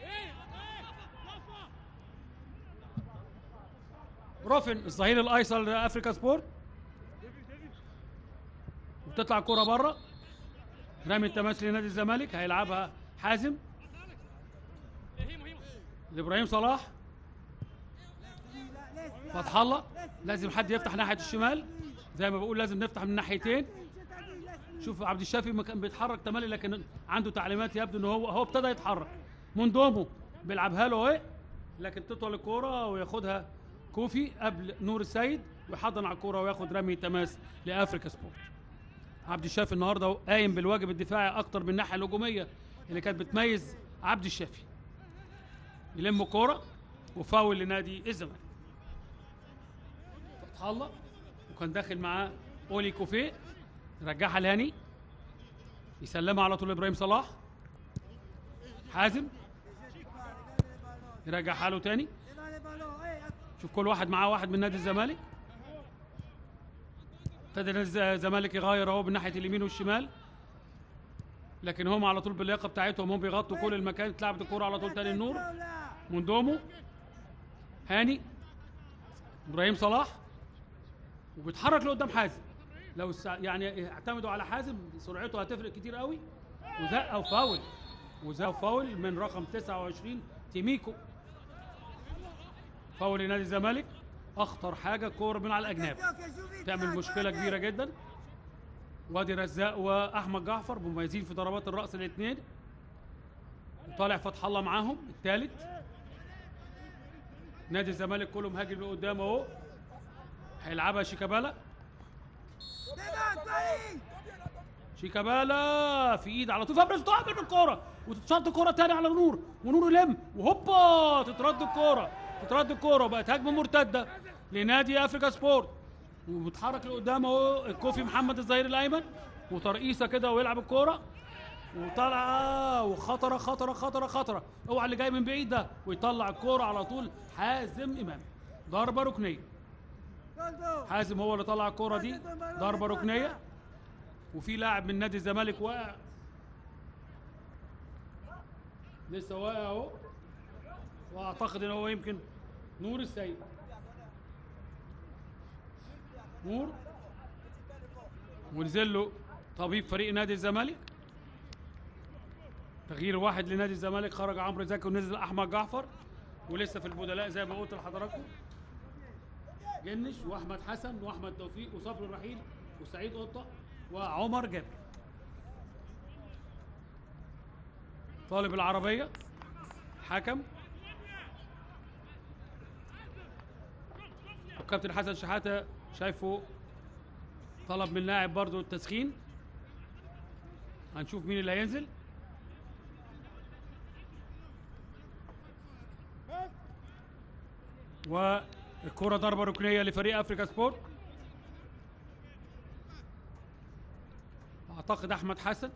روفن الظهير الايسر لافريكا سبورت وتطلع كرة بره رمي التماس لنادي الزمالك هيلعبها حازم لابراهيم صلاح Laisse, laisse. فتح الله لازم حد يفتح ناحيه الشمال زي ما بقول لازم نفتح من ناحيتين C'est-à-dire, laisse. شوف عبد الشافي ما كان بيتحرك تملي لكن عنده تعليمات يبدو ان هو هو ابتدى يتحرك موندومو بيلعبها له اهي لكن تطول الكوره وياخدها كوفي قبل نور السيد ويحضن على الكوره وياخد رمي تماس لافريكا سبورت عبد الشافي النهارده قايم بالواجب الدفاعي اكتر من الناحيه الهجوميه اللي كانت بتميز عبد الشافي يلم كوره وفاول لنادي الزمالك فتح الله وكان داخل معاه اولي كوفيه رجعها لهاني يسلمها على طول ابراهيم صلاح حازم يرجعها له تاني Devant les ballons. Hey, شوف كل واحد معاه واحد من نادي الزمالك ابتدى نادي الز- الزمالك يغير اهو من ناحيه اليمين والشمال لكن هم على طول باللياقه بتاعتهم هم بيغطوا كل المكان اتلعبت الكوره على طول تاني النور attention, là. موندومو هاني ابراهيم صلاح وبيتحرك لقدام حازم لو السع... يعني اعتمدوا على حازم سرعته هتفرق كتير قوي وزقه وفاول وزقه وفاول من رقم 29 تيميكو فاول لنادي الزمالك اخطر حاجه كوره من على الاجناب Attention, que joue vite, تعمل là, مشكله toi, كبيره Adel. جدا وادي رزاق واحمد جعفر مميزين في ضربات الراس الاثنين طالع فتح الله معاهم الثالث نادي الزمالك كله مهاجم لقدام اهو هيلعبها شيكابالا Devant, Paris. شيكابالا في ايد على طول فابريز تعمل بالكوره وتتشط الكوره تاني على نور ونور يلم وهوبا تترد الكوره تترد الكوره وبقت هجمه مرتده لنادي افريكا سبورت وبيتحرك لقدام اهو الكوفي محمد الظهير الايمن وترقيصه كده ويلعب الكوره وطالعه وخطره خطره خطره خطره اوعى اللي جاي من بعيد ده ويطلع الكوره على طول حازم امام ضربه ركنيه Goldo. حازم هو اللي طلع الكوره دي ضربه ركنيه وفي لاعب من نادي الزمالك واقع لسه واقع اهو واعتقد ان هو يمكن نور السيد نور ونزل له طبيب فريق نادي الزمالك تغيير واحد لنادي الزمالك خرج عمرو زكي ونزل احمد جعفر ولسه في البدلاء زي ما قلت لحضراتكم جنش واحمد حسن واحمد توفيق وصبري رحيل وسعيد قطه وعمر جابر طالب العربيه حكم وكابتن حسن شحاته شايفه طلب من لاعب برضه التسخين هنشوف مين اللي هينزل والكرة ضربة ركنية لفريق افريكا سبورت اعتقد احمد حسن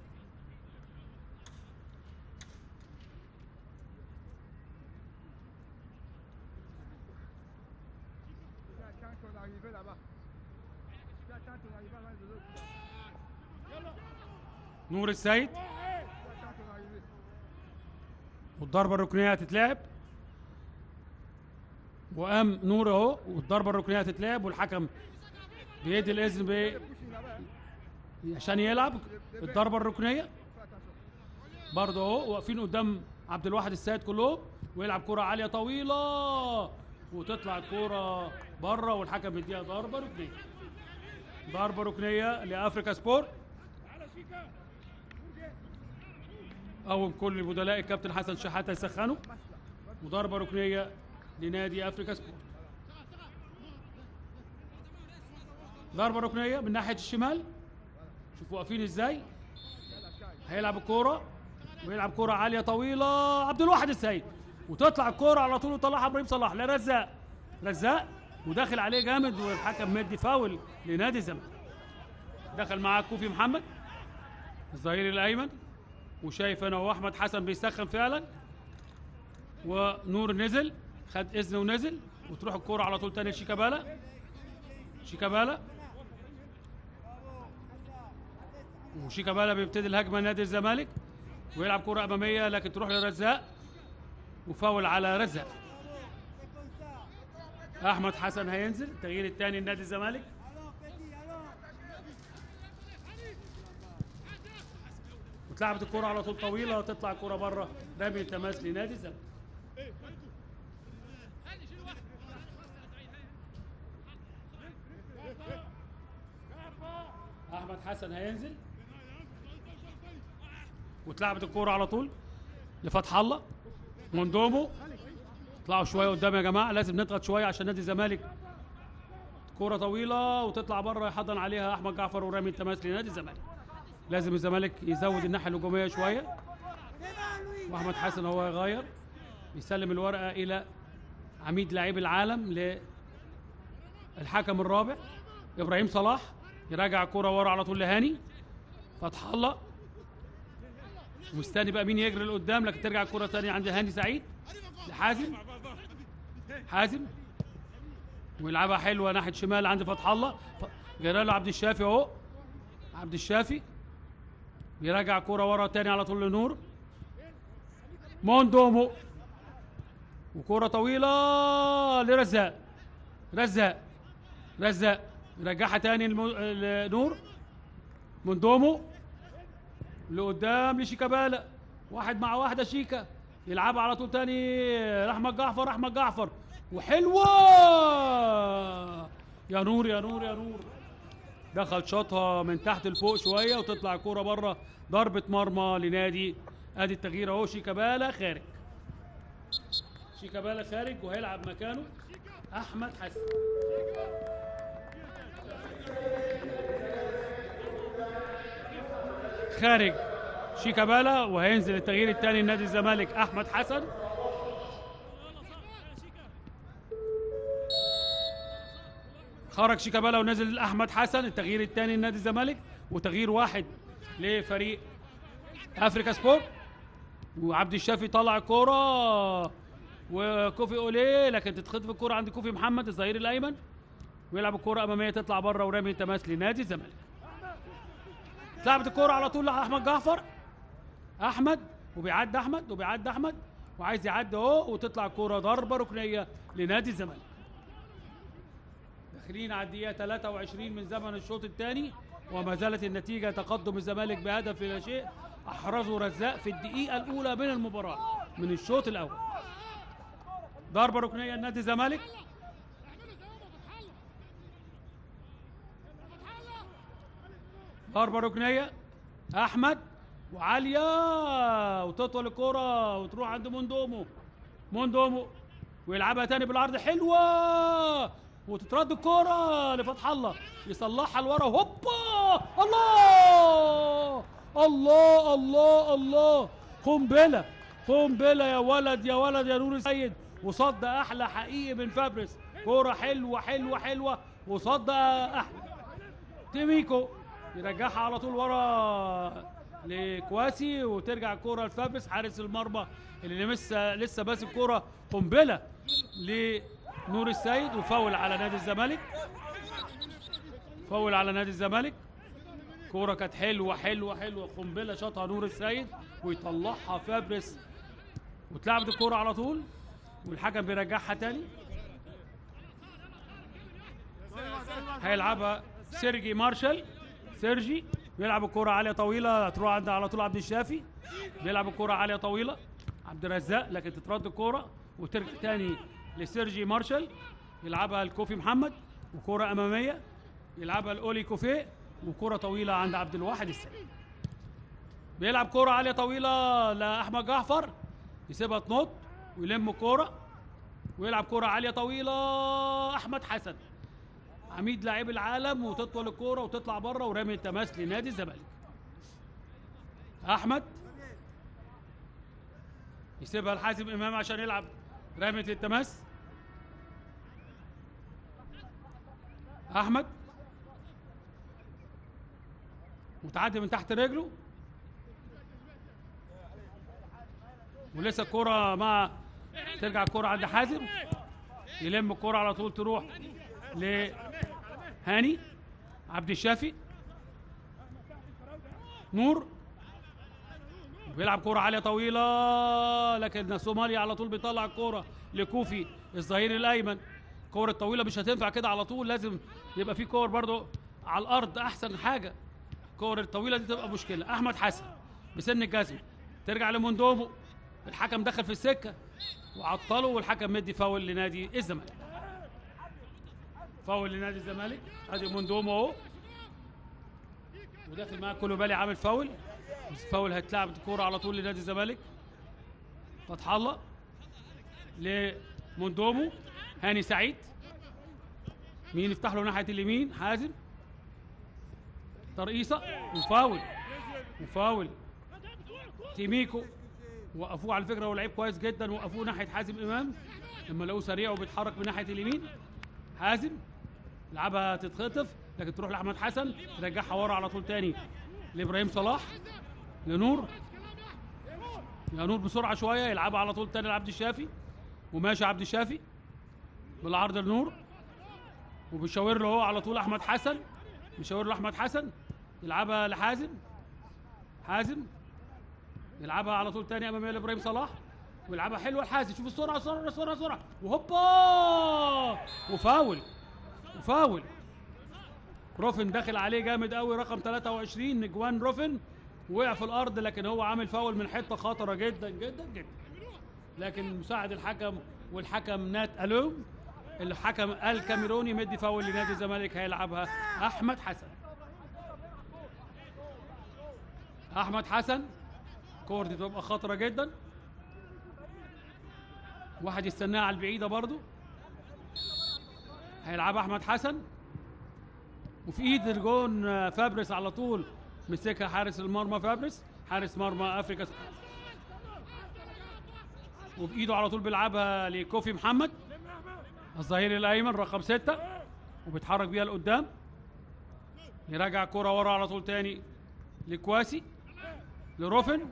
J'attends ton arrivée là-bas. J'attends ton arrivée avant de l'autre. يلا نور السيد واحد J'attends ton arrivée. والضربة الركنية هتتلعب وقام نور اهو والضربة الركنية هتتلعب والحكم بيدي الإذن ب... Poussing là-bas. عشان يلعب الضربة الركنية Fais attention. برضه اهو واقفين قدام عبد الواحد السيد كلهم ويلعب كرة عالية طويلة وتطلع الكرة بره والحكم بيديها ضربة ركنية ضربة ركنية لأفريكا سبورت تعالى شيكا قوم كل البدلاء الكابتن حسن شحاتة يسخنوا وضربة ركنية لنادي افريكا سبورت ضربة ركنية من ناحية الشمال شوفوا واقفين ازاي هيلعب الكورة ويلعب كورة عالية طويلة عبد الواحد السيد وتطلع الكورة على طول وطلعها ابراهيم صلاح لرزاق رزاق وداخل عليه جامد والحكم مدي فاول لنادي الزمالك دخل معاه كوفي محمد الظهير الايمن وشايف انا واحمد حسن بيسخن فعلا ونور نزل خد اذن ونزل وتروح الكوره على طول تاني لشيكابالا شيكابالا وشيكابالا بيبتدي الهجمه نادي الزمالك ويلعب كره اماميه لكن تروح لرزاق وفاول على رزاق احمد حسن هينزل التغيير الثاني لنادي الزمالك Allons, petit, allons. واتلعبت الكرة على طول طويلة وتطلع الكرة بره رمي تماس لنادي الزمالك احمد حسن هينزل واتلعبت الكرة على طول لفتح الله موندومو اطلعوا شوية قدام يا جماعة لازم نضغط شوية عشان نادي الزمالك كرة طويلة وتطلع بره يحضن عليها احمد جعفر ورامي التماس لنادي الزمالك لازم الزمالك يزود الناحية الهجومية شوية Devant lui. واحمد حسن هو يغير يسلم الورقه الى عميد لاعبي العالم للحكم الرابع ابراهيم صلاح يراجع الكرة ورا على طول لهاني فتح الله مستني بقى مين يجري لقدام لكن ترجع الكرة تاني عند هاني سعيد لحازم حازم ويلعبها حلوه ناحيه شمال عند فتح الله ف- جلاله عبد الشافي اهو عبد الشافي بيراجع كرة ورا تاني على طول لنور موندومو وكرة طويلة لرزاق رزاق رزاق يرجعها تاني لمو- لنور موندومو لقدام لشيكابالا واحد مع واحدة شيكا يلعبها على طول تاني احمد جعفر احمد جعفر وحلوة يا نور يا نور يا نور دخل شاطها من تحت لفوق شويه وتطلع الكوره بره ضربه مرمى لنادي ادي التغيير اهو شيكابالا خارج شيكابالا خارج وهيلعب مكانه احمد حسن خارج شيكابالا وهينزل التغيير الثاني لنادي الزمالك احمد حسن خرج شيكابالا ونزل احمد حسن التغيير الثاني لنادي الزمالك وتغيير واحد لفريق افريكا سبورت وعبد الشافي طلع الكوره وكوفي اوليه لكن تتخطف الكوره عند كوفي محمد الظهير الايمن ويلعب الكوره اماميه تطلع بره ورامي تماس لنادي الزمالك اتلعبت الكوره على طول لاحمد جعفر احمد وبيعدي احمد وبيعدي احمد وعايز يعدي اهو وتطلع الكوره ضربه ركنيه لنادي الزمالك داخلين على الدقيقة 23 من زمن الشوط الثاني وما زالت النتيجة تقدم الزمالك بهدف لا شيء أحرزه رزاق في الدقيقة الأولى من المباراة من الشوط الأول ضربة ركنية لنادي الزمالك ضربة ركنية أحمد وعاليه وتطول الكره وتروح عند موندومو موندومو ويلعبها تاني بالعرض حلوه وتترد الكره لفتح الله يصلحها لورا هوبا الله الله الله الله قنبله قنبله يا ولد يا ولد يا نور السيد وصد احلى حقيقي من فابريس كوره حلوه حلوه حلوه وصد احلى تيميكو يرجعها على طول ورا لكواسي وترجع الكوره لفابريس حارس المرمى اللي لسه لسه ماسك كوره قنبله لنور السيد وفاول على نادي الزمالك فاول على نادي الزمالك كوره كانت حلوه حلوه حلوه قنبله شاطها نور السيد ويطلعها فابريس واتلعبت الكوره على طول والحكم بيرجعها تاني هيلعبها سيرجي مارشال سيرجي بيلعب الكرة عالية طويلة تروح عند على طول عبد الشافي بيلعب الكرة عالية طويلة عبد الرزاق لكن تترد الكرة وترجع تاني لسيرجي مارشال يلعبها لكوفي محمد وكرة أمامية يلعبها لأولي كوفي وكرة طويلة عند عبد الواحد السيد بيلعب كرة عالية طويلة لأحمد جعفر يسيبها تنط ويلم الكرة ويلعب كرة عالية طويلة أحمد حسن عميد لاعب العالم وتطول الكوره وتطلع بره ورمي التماس لنادي الزمالك احمد يسيبها لحازم امام عشان يلعب رمية التماس احمد متعدي من تحت رجله ولسه الكرة مع ترجع الكرة عند حازم يلم الكرة على طول تروح لهاني عبد الشافي نور بيلعب كرة عالية طويلة لكن الصومالي على طول بيطلع الكرة لكوفي الظهير الأيمن الكور الطويلة مش هتنفع كده على طول لازم يبقى في كور برضو على الأرض أحسن حاجة الكور الطويلة دي تبقى مشكلة أحمد حسن بسن الجزم ترجع لموندومو الحكم دخل في السكة وعطله والحكم مدي فاول لنادي الزمالك فاول لنادي الزمالك ادي موندومو اهو وداخل معاه كولوبالي عامل فاول بس فاول هتلعب الكوره على طول لنادي الزمالك فتح الله لموندومو هاني سعيد مين يفتح له ناحيه اليمين حازم ترقيصه وفاول وفاول تيميكو وقفوه على فكره ولعيب كويس جدا وقفوه ناحيه حازم امام لما لقوه سريع وبيتحرك من ناحيه اليمين حازم لعبها تتخطف لكن تروح لاحمد حسن يرجعها ورا على طول تاني لابراهيم صلاح لنور يا نور بسرعه شويه يلعبها على طول تاني لعبد الشافي وماشي عبد الشافي بالعرض لنور وبيشاور له هو على طول احمد حسن بيشاور له احمد حسن يلعبها لحازم حازم يلعبها على طول تاني اماميه لابراهيم صلاح ويلعبها حلوه لحازم شوف السرعه سرعه سرعه سرعه وهوبا وفاول وفاول روفن داخل عليه جامد قوي رقم 23 نجوان روفن وقع في الارض لكن هو عامل فاول من حته خطره جدا جدا جدا لكن مساعد الحكم والحكم نات الوم الحكم الكاميروني مدي فاول لنادي الزمالك هيلعبها احمد حسن احمد حسن كور دي تبقى خطره جدا واحد يستناها على البعيده برضو هيلعبها احمد حسن وفي ايد الجون آه، فابريس على طول مسكها حارس المرمى فابريس حارس مرمى افريكا وبايده على طول بيلعبها لكوفي محمد الظهير الايمن رقم ستة وبيتحرك بيها لقدام يراجع كرة ورا على طول تاني لكواسي لروفن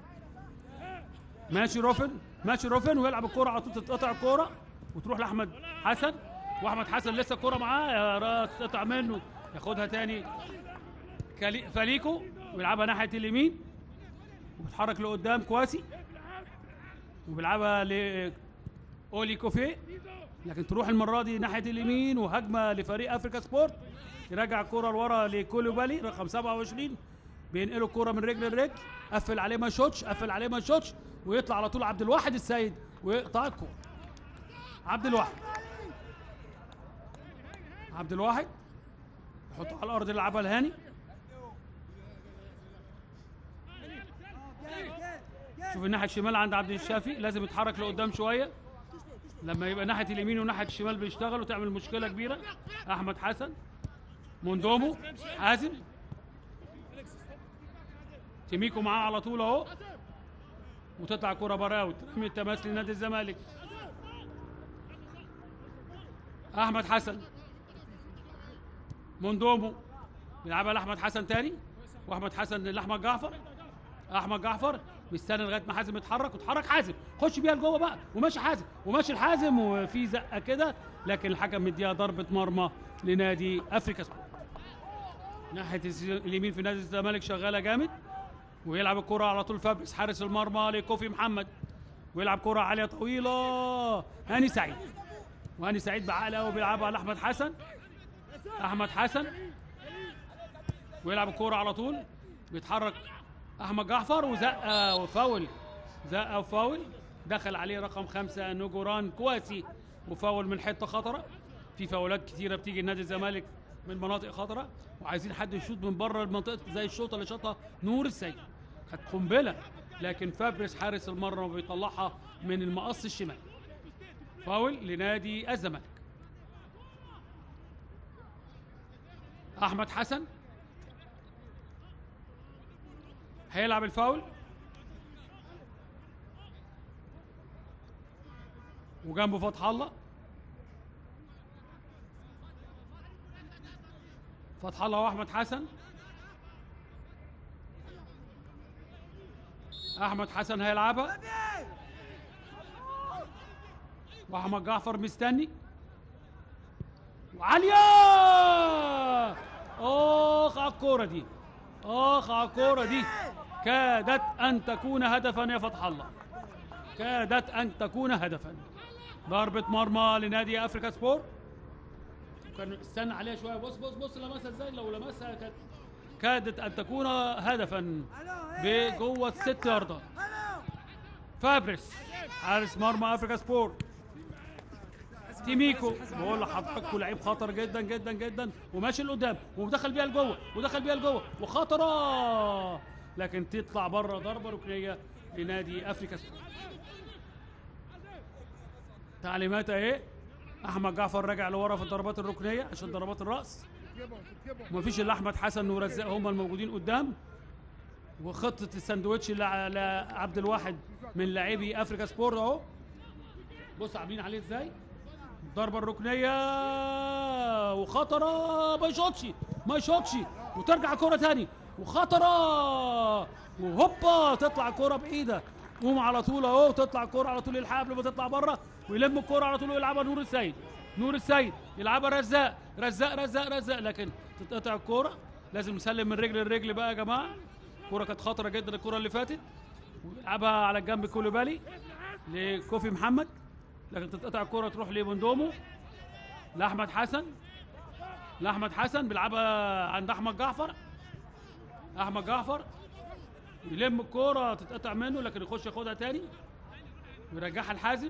ماشي روفن ماشي روفن ويلعب الكرة على طول تتقطع الكرة وتروح لاحمد حسن واحمد حسن لسه الكرة معاه يا راس تقطع منه ياخدها تاني كالي- فاليكو ويلعبها ناحية اليمين وبيتحرك لقدام كواسي وبيلعبها ل اولي كوفي لكن تروح المره دي ناحيه اليمين وهجمه لفريق افريكا سبورت يرجع الكره لورا لكولوبالي رقم 27 بينقلوا الكره من رجل لرجل قفل عليه ما شوتش قفل عليه ما شوتش ويطلع على طول عبد الواحد السيد ويقطع الكره عبد الواحد عبد الواحد يحطه على الارض يلعبها لهاني شوف الناحيه الشمال عند عبد الشافي لازم يتحرك لقدام شويه لما يبقى ناحيه اليمين وناحيه الشمال بيشتغلوا تعمل مشكله كبيره احمد حسن موندومو حازم تيميكو معاه على طول اهو وتطلع كرة بره اوت رمي التماس لنادي الزمالك احمد حسن موندومو بيلعبها لاحمد حسن تاني واحمد حسن لاحمد جعفر احمد جعفر مستني لغايه ما حازم يتحرك وتحرك حازم خش بيها لجوه بقى وماشي حازم وماشي الحازم وفي زقه كده لكن الحكم مديها ضربه مرمى لنادي افريكا سبورت ناحيه الز- اليمين في نادي الزمالك شغاله جامد ويلعب الكرة على طول فابريس حارس المرمى لكوفي محمد ويلعب كرة عالية طويلة هاني سعيد وهاني سعيد بعقل قوي بيلعبها لاحمد حسن احمد حسن ويلعب الكرة على طول بيتحرك احمد جعفر وزقه وفاول زقه وفاول دخل عليه رقم خمسة نجوران كواسي وفاول من حته خطره في فاولات كتيره بتيجي لنادي الزمالك من مناطق خطره وعايزين حد يشوط من بره المنطقه زي الشوطه اللي شاطها نور السيد كانت قنبله لكن فابريس حارس المرمى بيطلعها من المقص الشمال فاول لنادي الزمالك احمد حسن هيلعب الفاول وجنبه فتح الله فتح الله واحمد حسن احمد حسن هيلعبها واحمد جعفر مستني وعالية اخ على الكورة دي اخ على الكورة دي كادت ان تكون هدفا يا فتح الله كادت ان تكون هدفا ضربة مرمى لنادي افريكا سبور كان استنى عليها شويه بص بص بص لمسها ازاي لو لمسها كانت كادت ان تكون هدفا بجوه الست ياردة فابريس حارس مرمى افريكا سبور تيميكو بقول لحضراتكم لعيب خطر جدا جدا جدا وماشي لقدام ودخل بيها لجوه ودخل بيها لجوه وخطره لكن تطلع بره ضربه ركنيه لنادي افريكا سبور تعليمات اهي احمد جعفر راجع لورا في الضربات الركنيه عشان ضربات الراس ومفيش الا احمد حسن ورزاق هم الموجودين قدام وخطه الساندوتش اللي على عبد الواحد من لاعبي افريكا سبورت اهو بص عاملين عليه ازاي الضربه الركنيه وخطره ما يشوطش ما يشوطش وترجع كره تاني وخطره وهوبا تطلع كره بعيده قوم على طول اهو تطلع الكره على طول يلحقها قبل ما تطلع بره ويلم الكره على طول ويلعبها نور السيد نور السيد يلعبها رزاق رزاق رزاق رزاق لكن تتقطع الكوره لازم نسلم من رجل لرجل بقى يا جماعه الكوره كانت خطره جدا الكوره اللي فاتت ويلعبها على الجنب كولوبالي لكوفي محمد لكن تتقطع الكوره تروح لبندومو لاحمد حسن لاحمد حسن بيلعبها عند احمد جعفر احمد جعفر يلم الكوره تتقطع منه لكن يخش ياخدها تاني ويرجعها لحازم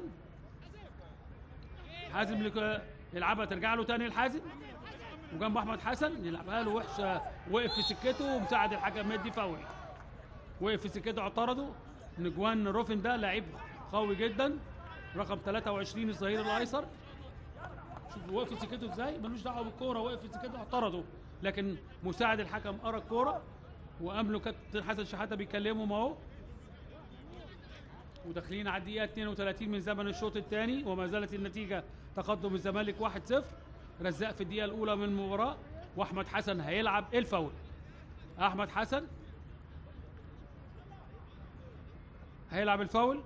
حازم لك- يلعبها ترجع له تاني لحازم وجنب احمد حسن يلعبها له وحشه وقف في سكته ومساعد الحكم مدي فاول وقف في سكته اعترضوا نجوان روفن ده لعيب قوي جدا رقم 23 الظهير الايسر شوف وقف في سكته ازاي ملوش دعوه بالكوره وقف في سكته اعترضوا لكن مساعد الحكم قرا الكوره وقام له كابتن حسن شحاته بيكلمهم اهو وداخلين على الدقيقه 32 من زمن الشوط الثاني وما زالت النتيجه تقدم الزمالك 1-0 رزاق في الدقيقه الاولى من المباراه واحمد حسن هيلعب الفاول احمد حسن هيلعب الفاول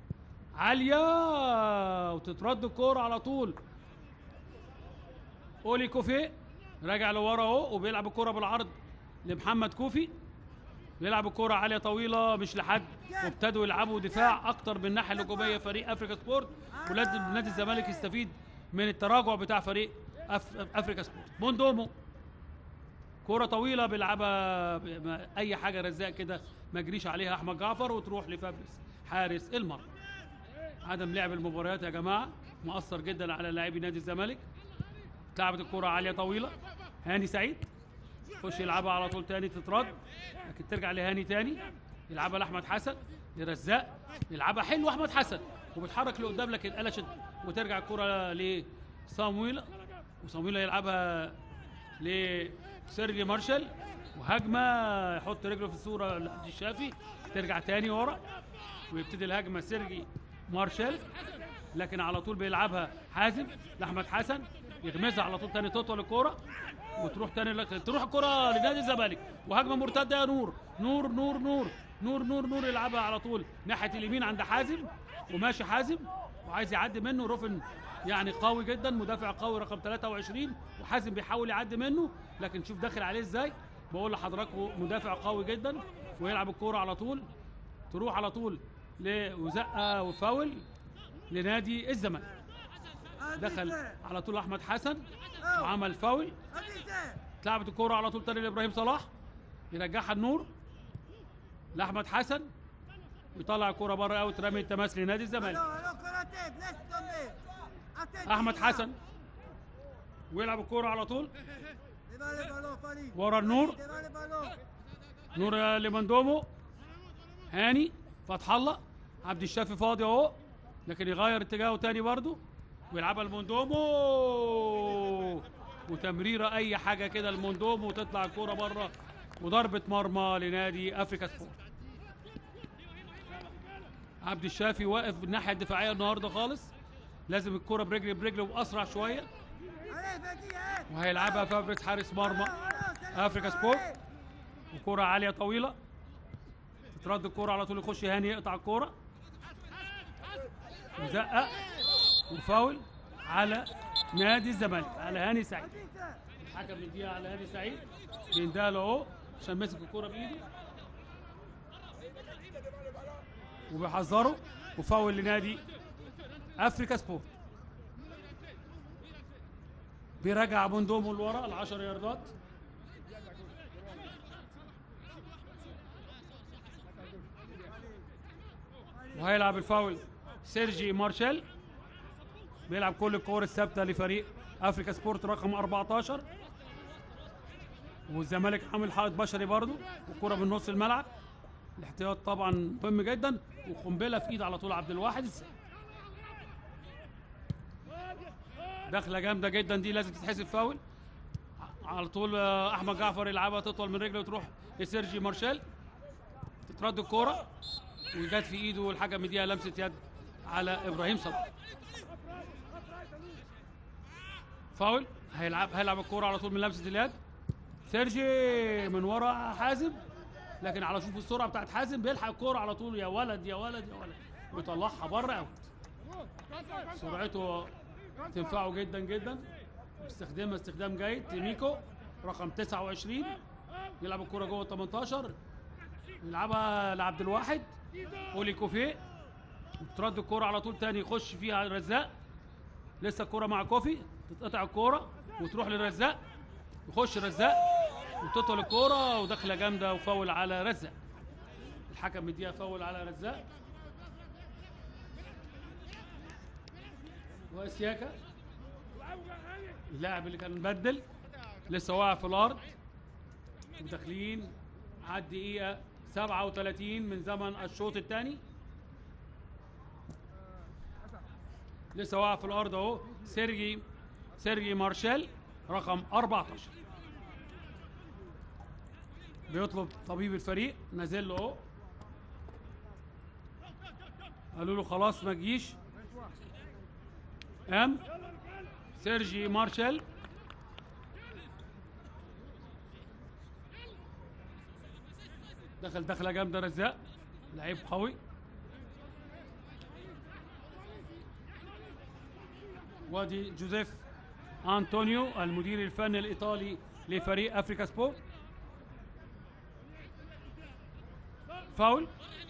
عاليه وتترد الكوره على طول اولي كوفي راجع لورا اهو وبيلعب الكوره بالعرض لمحمد كوفي بيلعب الكوره عاليه طويله مش لحد وابتدوا يلعبوا دفاع اكتر من الناحيه الهجوميه فريق افريكا سبورت ولاد نادي الزمالك يستفيد من التراجع بتاع فريق أف... افريكا سبورت بوندومو كرة طويلة بيلعبها ب- ما- أي حاجة رزاق كده ما يجريش عليها أحمد جعفر وتروح لفابريس حارس المرمى. عدم لعب المباريات يا جماعة مؤثر جدا على لاعبي نادي الزمالك. اتلعبت الكرة عالية طويلة هاني سعيد خش يلعبها على طول تاني تترد لكن ترجع لهاني تاني يلعبها لأحمد حسن لرزاق يلعبها حلو احمد حسن وبيتحرك لقدام لكن قلشت وترجع الكره لصامويل وصامويل يلعبها لسيرجي مارشال وهجمه يحط رجله في الصوره لعبد الشافي ترجع تاني ورا ويبتدي الهجمه سيرجي مارشال لكن على طول بيلعبها حازم لاحمد حسن يغمزها على طول تاني تطول الكوره وتروح تاني لك تروح الكره لنادي الزمالك وهجمه مرتده يا نور نور نور نور نور نور نور يلعبها على طول ناحيه اليمين عند حازم وماشي حازم وعايز يعدي منه رفن يعني قوي جدا مدافع قوي رقم 23 وحازم بيحاول يعدي منه لكن شوف داخل عليه ازاي بقول لحضراتكم مدافع قوي جدا ويلعب الكوره على طول تروح على طول لوزقه وفاول لنادي الزمالك دخل على طول احمد حسن وعمل فاول اتلعبت الكوره على طول تاني لابراهيم صلاح يرجعها النور لاحمد حسن ويطلع الكوره بره اوت رمي التماس لنادي الزمالك احمد حسن ويلعب الكوره على طول ورا النور نور لمندومو هاني فتح الله عبد الشافي فاضي اهو لكن يغير اتجاهه تاني برضه ويلعبها لموندومو وتمريره اي حاجه كده لموندومو وتطلع الكوره بره وضربه مرمى لنادي افريكا سبورت عبد الشافي واقف بالناحيه الدفاعيه النهارده خالص لازم الكوره برجل برجل واسرع شويه وهيلعبها فابريس حارس مرمى افريكا سبورت وكرة عالية طويلة تترد الكرة على طول يخش هاني يقطع الكرة وزقة وفاول على نادي الزمالك على هاني سعيد الحكم بيديها على هاني سعيد بيندها له اهو عشان مسك الكرة بايده وبيحذره وفاول لنادي افريكا سبورت بيرجع بندومه لورا ال 10 ياردات وهيلعب الفاول سيرجي مارشال بيلعب كل الكور الثابته لفريق افريكا سبورت رقم 14 والزمالك عامل حائط بشري برضه والكره من نص الملعب الاحتياط طبعا مهم جدا وقنبله في ايد على طول عبد الواحد دخله جامده جدا دي لازم تتحسب فاول على طول آه، احمد جعفر يلعبها تطول من رجله وتروح لسيرجي مارشال تترد الكوره وجت في ايده والحكم مديها لمسه يد على ابراهيم صلاح فاول هيلعب هيلعب الكوره على طول من لمسه اليد سيرجي من ورا حازم لكن على شوف السرعه بتاعت حازم بيلحق الكوره على طول يا ولد يا ولد يا ولد ويطلعها بره اوت سرعته تنفعه جدا جدا استخدامها استخدام جيد لميكو رقم 29 يلعب الكرة جوه ال 18 يلعبها لعبد الواحد اولي كوفي ترد الكرة على طول تاني يخش فيها رزاق لسه الكرة مع كوفي تتقطع الكرة وتروح للرزاق يخش رزاق وتطول الكرة ودخلة جامدة وفاول على رزاق الحكم مديها فاول على رزاق واسياكا اللاعب اللي كان مبدل لسه واقع في الارض وداخلين على الدقيقة 37 من زمن الشوط الثاني لسه واقع في الارض اهو سيرجي سيرجي مارشال رقم 14 بيطلب طبيب الفريق نازل له اهو قالوا له خلاص ما تجيش قام سيرجي مارشال دخل دخله جامده رزاق لعيب قوي وادي جوزيف انطونيو المدير الفني الايطالي لفريق افريكا سبورت فاول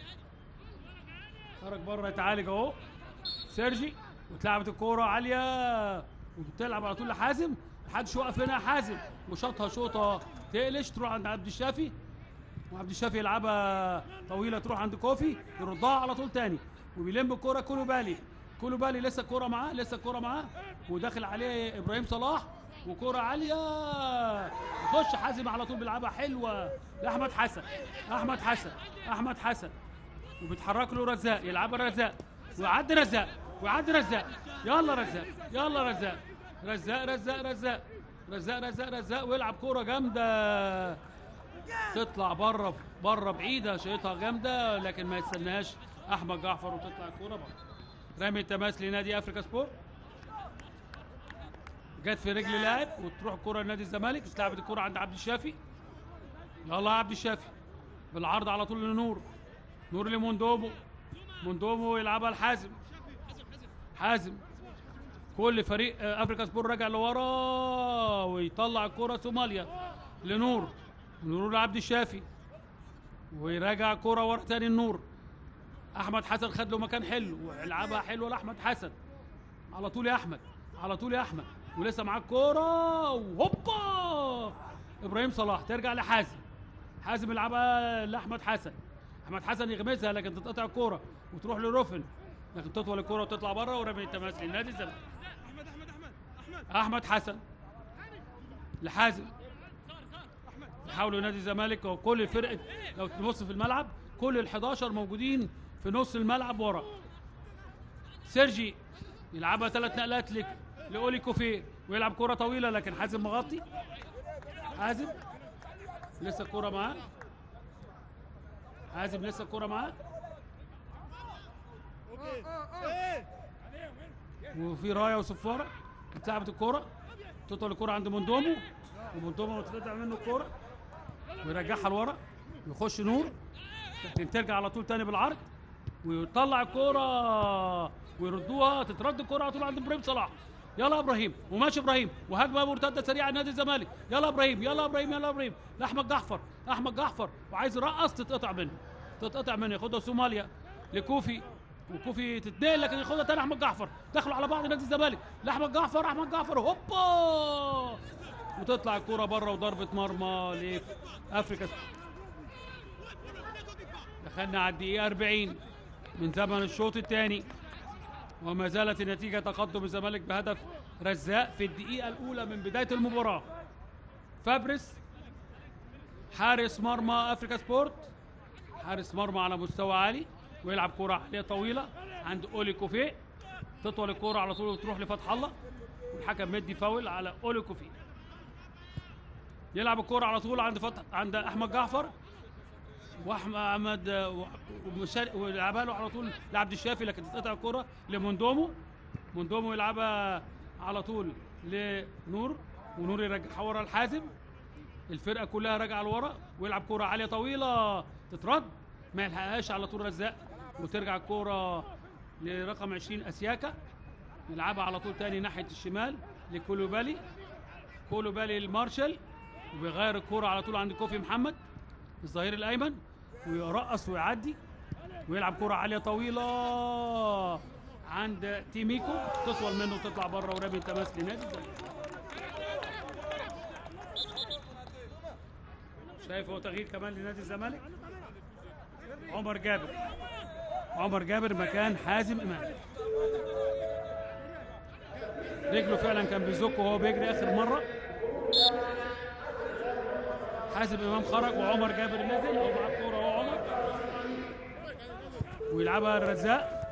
خرج بره يتعالج اهو سيرجي واتلعبت الكوره عاليه وبتلعب على طول لحازم محدش وقف هنا يا حازم وشاطها شوطه تقلش تروح عند عبد الشافي وعبد الشافي يلعبها طويله تروح عند كوفي يردها على طول تاني وبيلم الكوره كولوبالي كولوبالي لسه الكوره معاه لسه الكوره معاه وداخل عليه ابراهيم صلاح وكوره عاليه يخش حازم على طول بيلعبها حلوه لاحمد حسن احمد حسن احمد حسن وبيتحرك له رزاق يلعبها رزاق ويعدي رزاق ويعدي رزاق يلا رزاق يلا رزاق رزاق رزاق رزاق رزاق رزاق رزاق ويلعب كوره جامده تطلع بره بره بعيده شايطها جامده لكن ما يستناش احمد جعفر وتطلع الكوره بره رمي التماس لنادي افريكا سبور جت في رجل لاعب وتروح الكره لنادي الزمالك اتلعبت الكره عند عبد الشافي يلا يا عبد الشافي بالعرض على طول لنور نور لموندومو موندومو يلعبها لحازم حازم كل فريق آه، افريكا سبور راجع لورا ويطلع الكره صوماليا لنور نور لعبد الشافي ويراجع كرة ورا تاني النور احمد حسن خد له مكان حلو ويلعبها حلوه لاحمد حسن على طول يا احمد على طول يا احمد ولسه معاك كوره وهوبا ابراهيم صلاح ترجع لحازم حازم يلعبها لاحمد حسن احمد حسن يغمسها لكن تتقطع الكوره وتروح لروفن لكن تطول الكوره وتطلع بره ورمي التماس للنادي الزمالك احمد احمد احمد احمد احمد حسن لحازم يحاولوا نادي الزمالك وكل الفرق لو تبص في الملعب كل ال 11 موجودين في نص الملعب ورا سيرجي يلعبها ثلاث نقلات لك لاولي كوفي ويلعب كرة طويلة لكن حازم مغطي حازم لسه الكرة معاه حازم لسه الكرة معاه وفي رايه وصفاره اتلعبت الكوره تطول الكوره عند موندومو وموندومو تتقطع منه الكوره ويرجعها لورا يخش نور لكن ترجع على طول تاني بالعرض ويطلع الكوره ويردوها تترد الكوره على طول عند ابراهيم صلاح يلا يا ابراهيم وماشي ابراهيم وهجمه مرتده سريعه نادي الزمالك يلا يا ابراهيم يلا يا ابراهيم يلا يا ابراهيم لاحمد جعفر احمد جعفر وعايز يرقص تتقطع منه تتقطع منه ياخدها صوماليا لكوفي وكوفي تتنقل لكن ياخدها تاني احمد جعفر دخلوا على بعض نادي الزمالك لاحمد جعفر احمد جعفر هوبا وتطلع الكوره بره وضربه مرمى لافريكا دخلنا على الدقيقه 40 من زمن الشوط الثاني وما زالت النتيجه تقدم الزمالك بهدف رزاق في الدقيقه الاولى من بدايه المباراه فابريس حارس مرمى افريكا سبورت حارس مرمى على مستوى عالي ويلعب كرة عالية طويلة عند أولي كوفي تطول الكرة على طول وتروح لفتح الله والحكم مدي فاول على أولي كوفي يلعب الكرة على طول عند فتح عند أحمد جعفر واحمد و- ومشار- ويلعبها له على طول لعبد الشافي لكن تتقطع الكرة لموندومو موندومو يلعبها على طول لنور ونور يرجعها ورا الحازم الفرقه كلها راجعه لورا ويلعب كوره عاليه طويله تترد ما يلحقهاش على طول رزاق وترجع الكوره لرقم 20 اسياكا يلعبها على طول تاني ناحيه الشمال لكولوبالي كولوبالي المارشال وبيغير الكوره على طول عند كوفي محمد الظهير الايمن ويرقص ويعدي ويلعب كوره عاليه طويله عند تيميكو تطول منه وتطلع بره ورمي التماس لنادي الزمالك شايف هو تغيير كمان لنادي الزمالك عمر جابر عمر جابر مكان حازم امام رجله فعلا كان بيزك وهو بيجري اخر مره حازم امام خرج وعمر جابر نزل هو معاه الكوره هو عمر ويلعبها الرزاق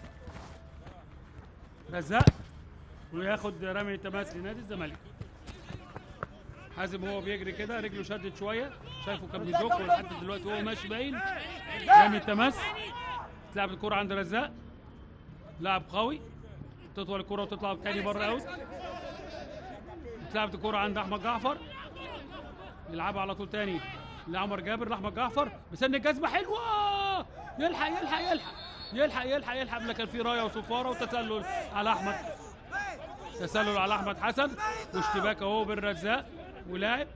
رزاق وياخد رمي التماس لنادي الزمالك حازم هو بيجري كده رجله شدت شويه شايفه كان بيزق ولحد دلوقتي هو ماشي باين رمي التماس تلعب الكرة عند رزاق لاعب قوي تطول الكرة وتطلع تاني بره اوت اتلعبت الكرة عند احمد جعفر يلعبها على طول تاني لعمر جابر لاحمد جعفر بسن الجزمة حلوة يلحق يلحق يلحق يلحق يلحق يلحق لكن في رايه وصفاره وتسلل على احمد تسلل على احمد حسن واشتباك اهو بين رزاق ولاعب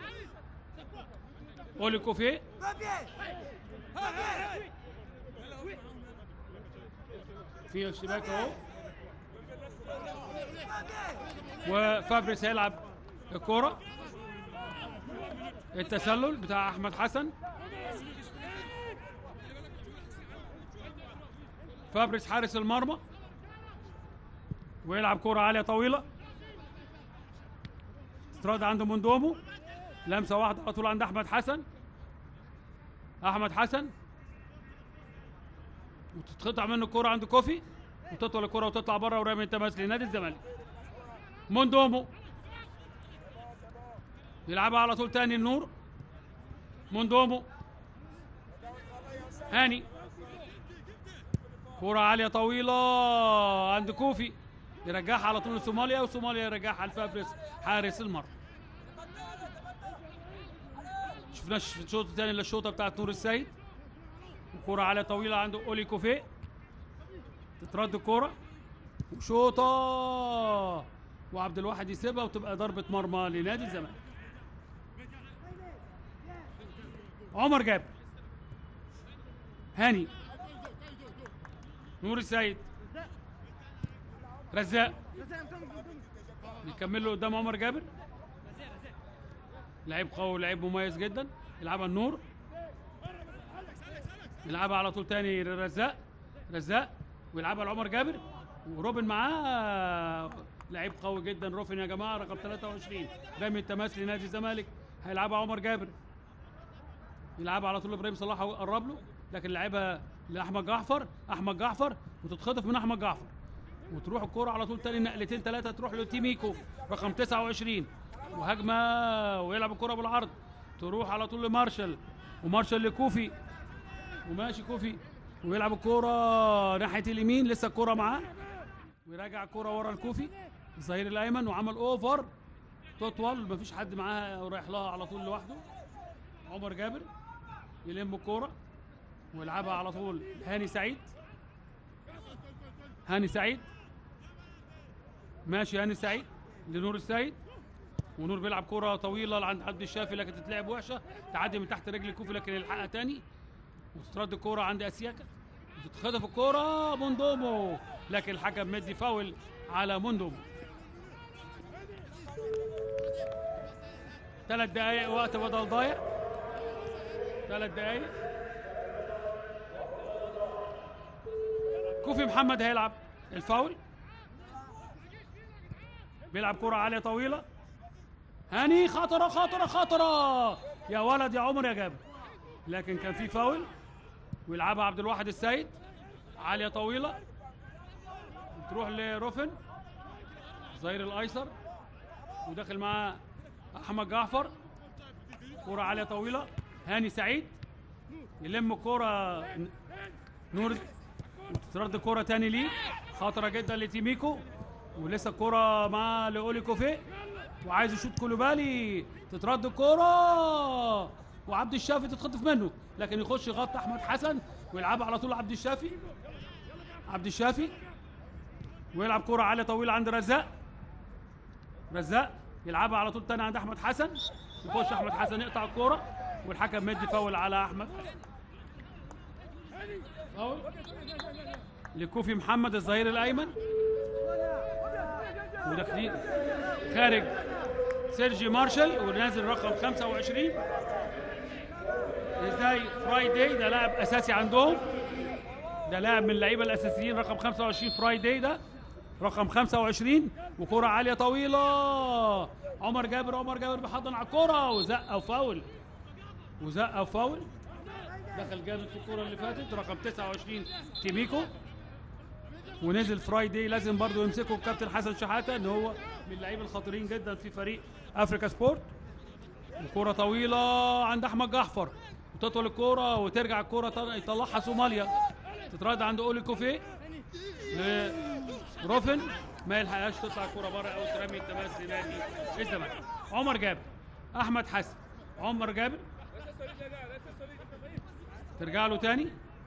اولي كوفي Va bien Va bien في اشتباك اهو Va bien وفابريس هيلعب الكرة التسلل بتاع احمد حسن فابريس حارس المرمى ويلعب كرة عالية طويلة استراد عند موندومو لمسة واحدة على طول عند احمد حسن احمد حسن وتتقطع منه الكرة عند كوفي وتطول الكرة وتطلع بره ورامي التماس لنادي الزمالك موندومو يلعبها على طول تاني النور موندومو هاني كرة عالية طويلة عند كوفي يرجعها على طول لصوماليا وصوماليا يرجعها لفابريس حارس المرمى شفناش في الشوط الثاني للشوطه بتاعت نور السيد وكرة عالية طويلة عند اولي كوفي تترد الكرة وشوطة وعبد الواحد يسيبها وتبقى ضربة مرمى لنادي الزمالك عمر جابر هاني نور السيد رزاق بيكمل له قدام عمر جابر لعيب قوي لعيب مميز جدا يلعبها النور يلعبها على طول تاني لرزاق رزاق ويلعبها لعمر جابر وروبن معاه لعيب قوي جدا روفن يا جماعه رقم 23 رامي التماس لنادي الزمالك هيلعبها عمر جابر يلعبها على طول ابراهيم صلاح قرب له لكن لعبها لاحمد جعفر احمد جعفر وتتخطف من احمد جعفر وتروح الكرة على طول تاني نقلتين ثلاثة تروح لتيميكو رقم 29 وهجمة ويلعب الكرة بالعرض تروح على طول لمارشال ومارشال لكوفي وماشي كوفي ويلعب الكرة ناحية اليمين لسه الكرة معاه ويراجع الكرة ورا الكوفي الظهير الأيمن وعمل أوفر تطول مفيش حد معاها ورايح لها على طول لوحده عمر جابر يلم الكرة ويلعبها على طول هاني سعيد هاني سعيد ماشي هاني سعيد لنور السيد ونور بيلعب كرة طويلة عند عبد الشافي لكن تتلعب وحشة تعدي من تحت رجل الكوفي لكن يلحقها تاني وترد الكرة عند اسياكا وتتخطف الكرة موندومو لكن الحكم مدي فاول على موندومو ثلاث دقايق وقت بدل ضايع ثلاث دقايق كوفي محمد هيلعب الفاول بيلعب كرة عالية طويلة هاني خطرة خطرة خطرة يا ولد يا عمر يا جابر لكن كان في فاول ويلعبها عبد الواحد السيد عالية طويلة تروح لروفن الظهير الايسر وداخل معاه احمد جعفر كرة عالية طويلة هاني سعيد يلم الكرة نور ترد الكرة تاني ليه خطرة جدا لتيميكو ولسه الكرة مع لأولي كوفي وعايز يشوط كولوبالي تترد الكرة وعبد الشافي تتخطف منه لكن يخش يغطي احمد حسن ويلعبها على طول عبد الشافي عبد الشافي ويلعب كرة عالية طويلة عند رزاق رزاق يلعبها على طول تاني عند احمد حسن يخش احمد حسن يقطع الكرة والحكم مدي فاول على احمد حسن فاول لكوفي محمد الظهير الايمن وداخلين خارج سيرجي مارشال ونازل رقم 25 ازاي فرايداي ده لاعب اساسي عندهم ده لاعب من اللعيبه الاساسيين رقم 25 فرايداي ده رقم 25 وكرة عالية طويلة عمر جابر عمر جابر بيحضن على الكرة وزقة وفاول وزقة وفاول دخل جامد في الكرة اللي فاتت رقم 29 تيميكو ونزل فرايداي لازم برضو يمسكه الكابتن حسن شحاته ان هو من اللعيبه الخطيرين جدا في فريق افريكا سبورت وكرة طويلة عند احمد جعفر وتطول الكرة وترجع الكرة طل- يطلعها صوماليا تترد عند اولي كوفي لروفن ما يلحقهاش تطلع الكرة بره او ترمي التماس لنادي الزمالك عمر جابر احمد حسن عمر جابر ترجع له تاني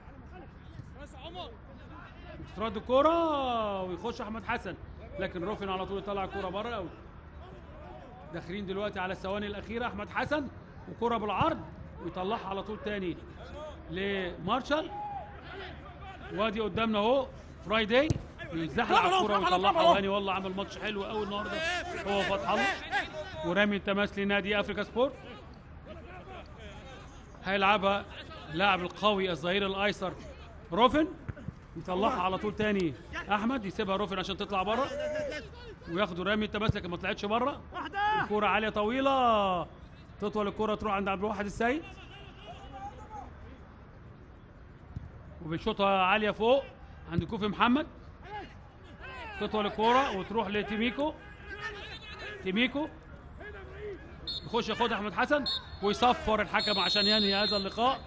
ترد الكرة ويخش احمد حسن لكن روفن على طول يطلع الكرة بره اوت داخلين دلوقتي على الثواني الاخيره احمد حسن وكرة بالعرض ويطلعها على طول تاني لمارشال وادي قدامنا اهو فرايداي يزحلق على الكرة ويطلعها وهاني والله عمل ماتش حلو قوي النهارده هو فتح الله ورامي التماس لنادي افريكا سبورت هيلعبها اللاعب القوي الظهير الايسر روفن يطلعها على طول تاني احمد يسيبها روفن عشان تطلع بره وياخدوا رامي التماس لكن ما طلعتش بره الكرة عالية طويلة تطول الكرة تروح عند عبد الواحد السيد وبيشوطها عاليه فوق عند كوفي محمد تطول الكوره وتروح لتيميكو تيميكو يخش ياخدها احمد حسن ويصفر الحكم عشان ينهي هذا اللقاء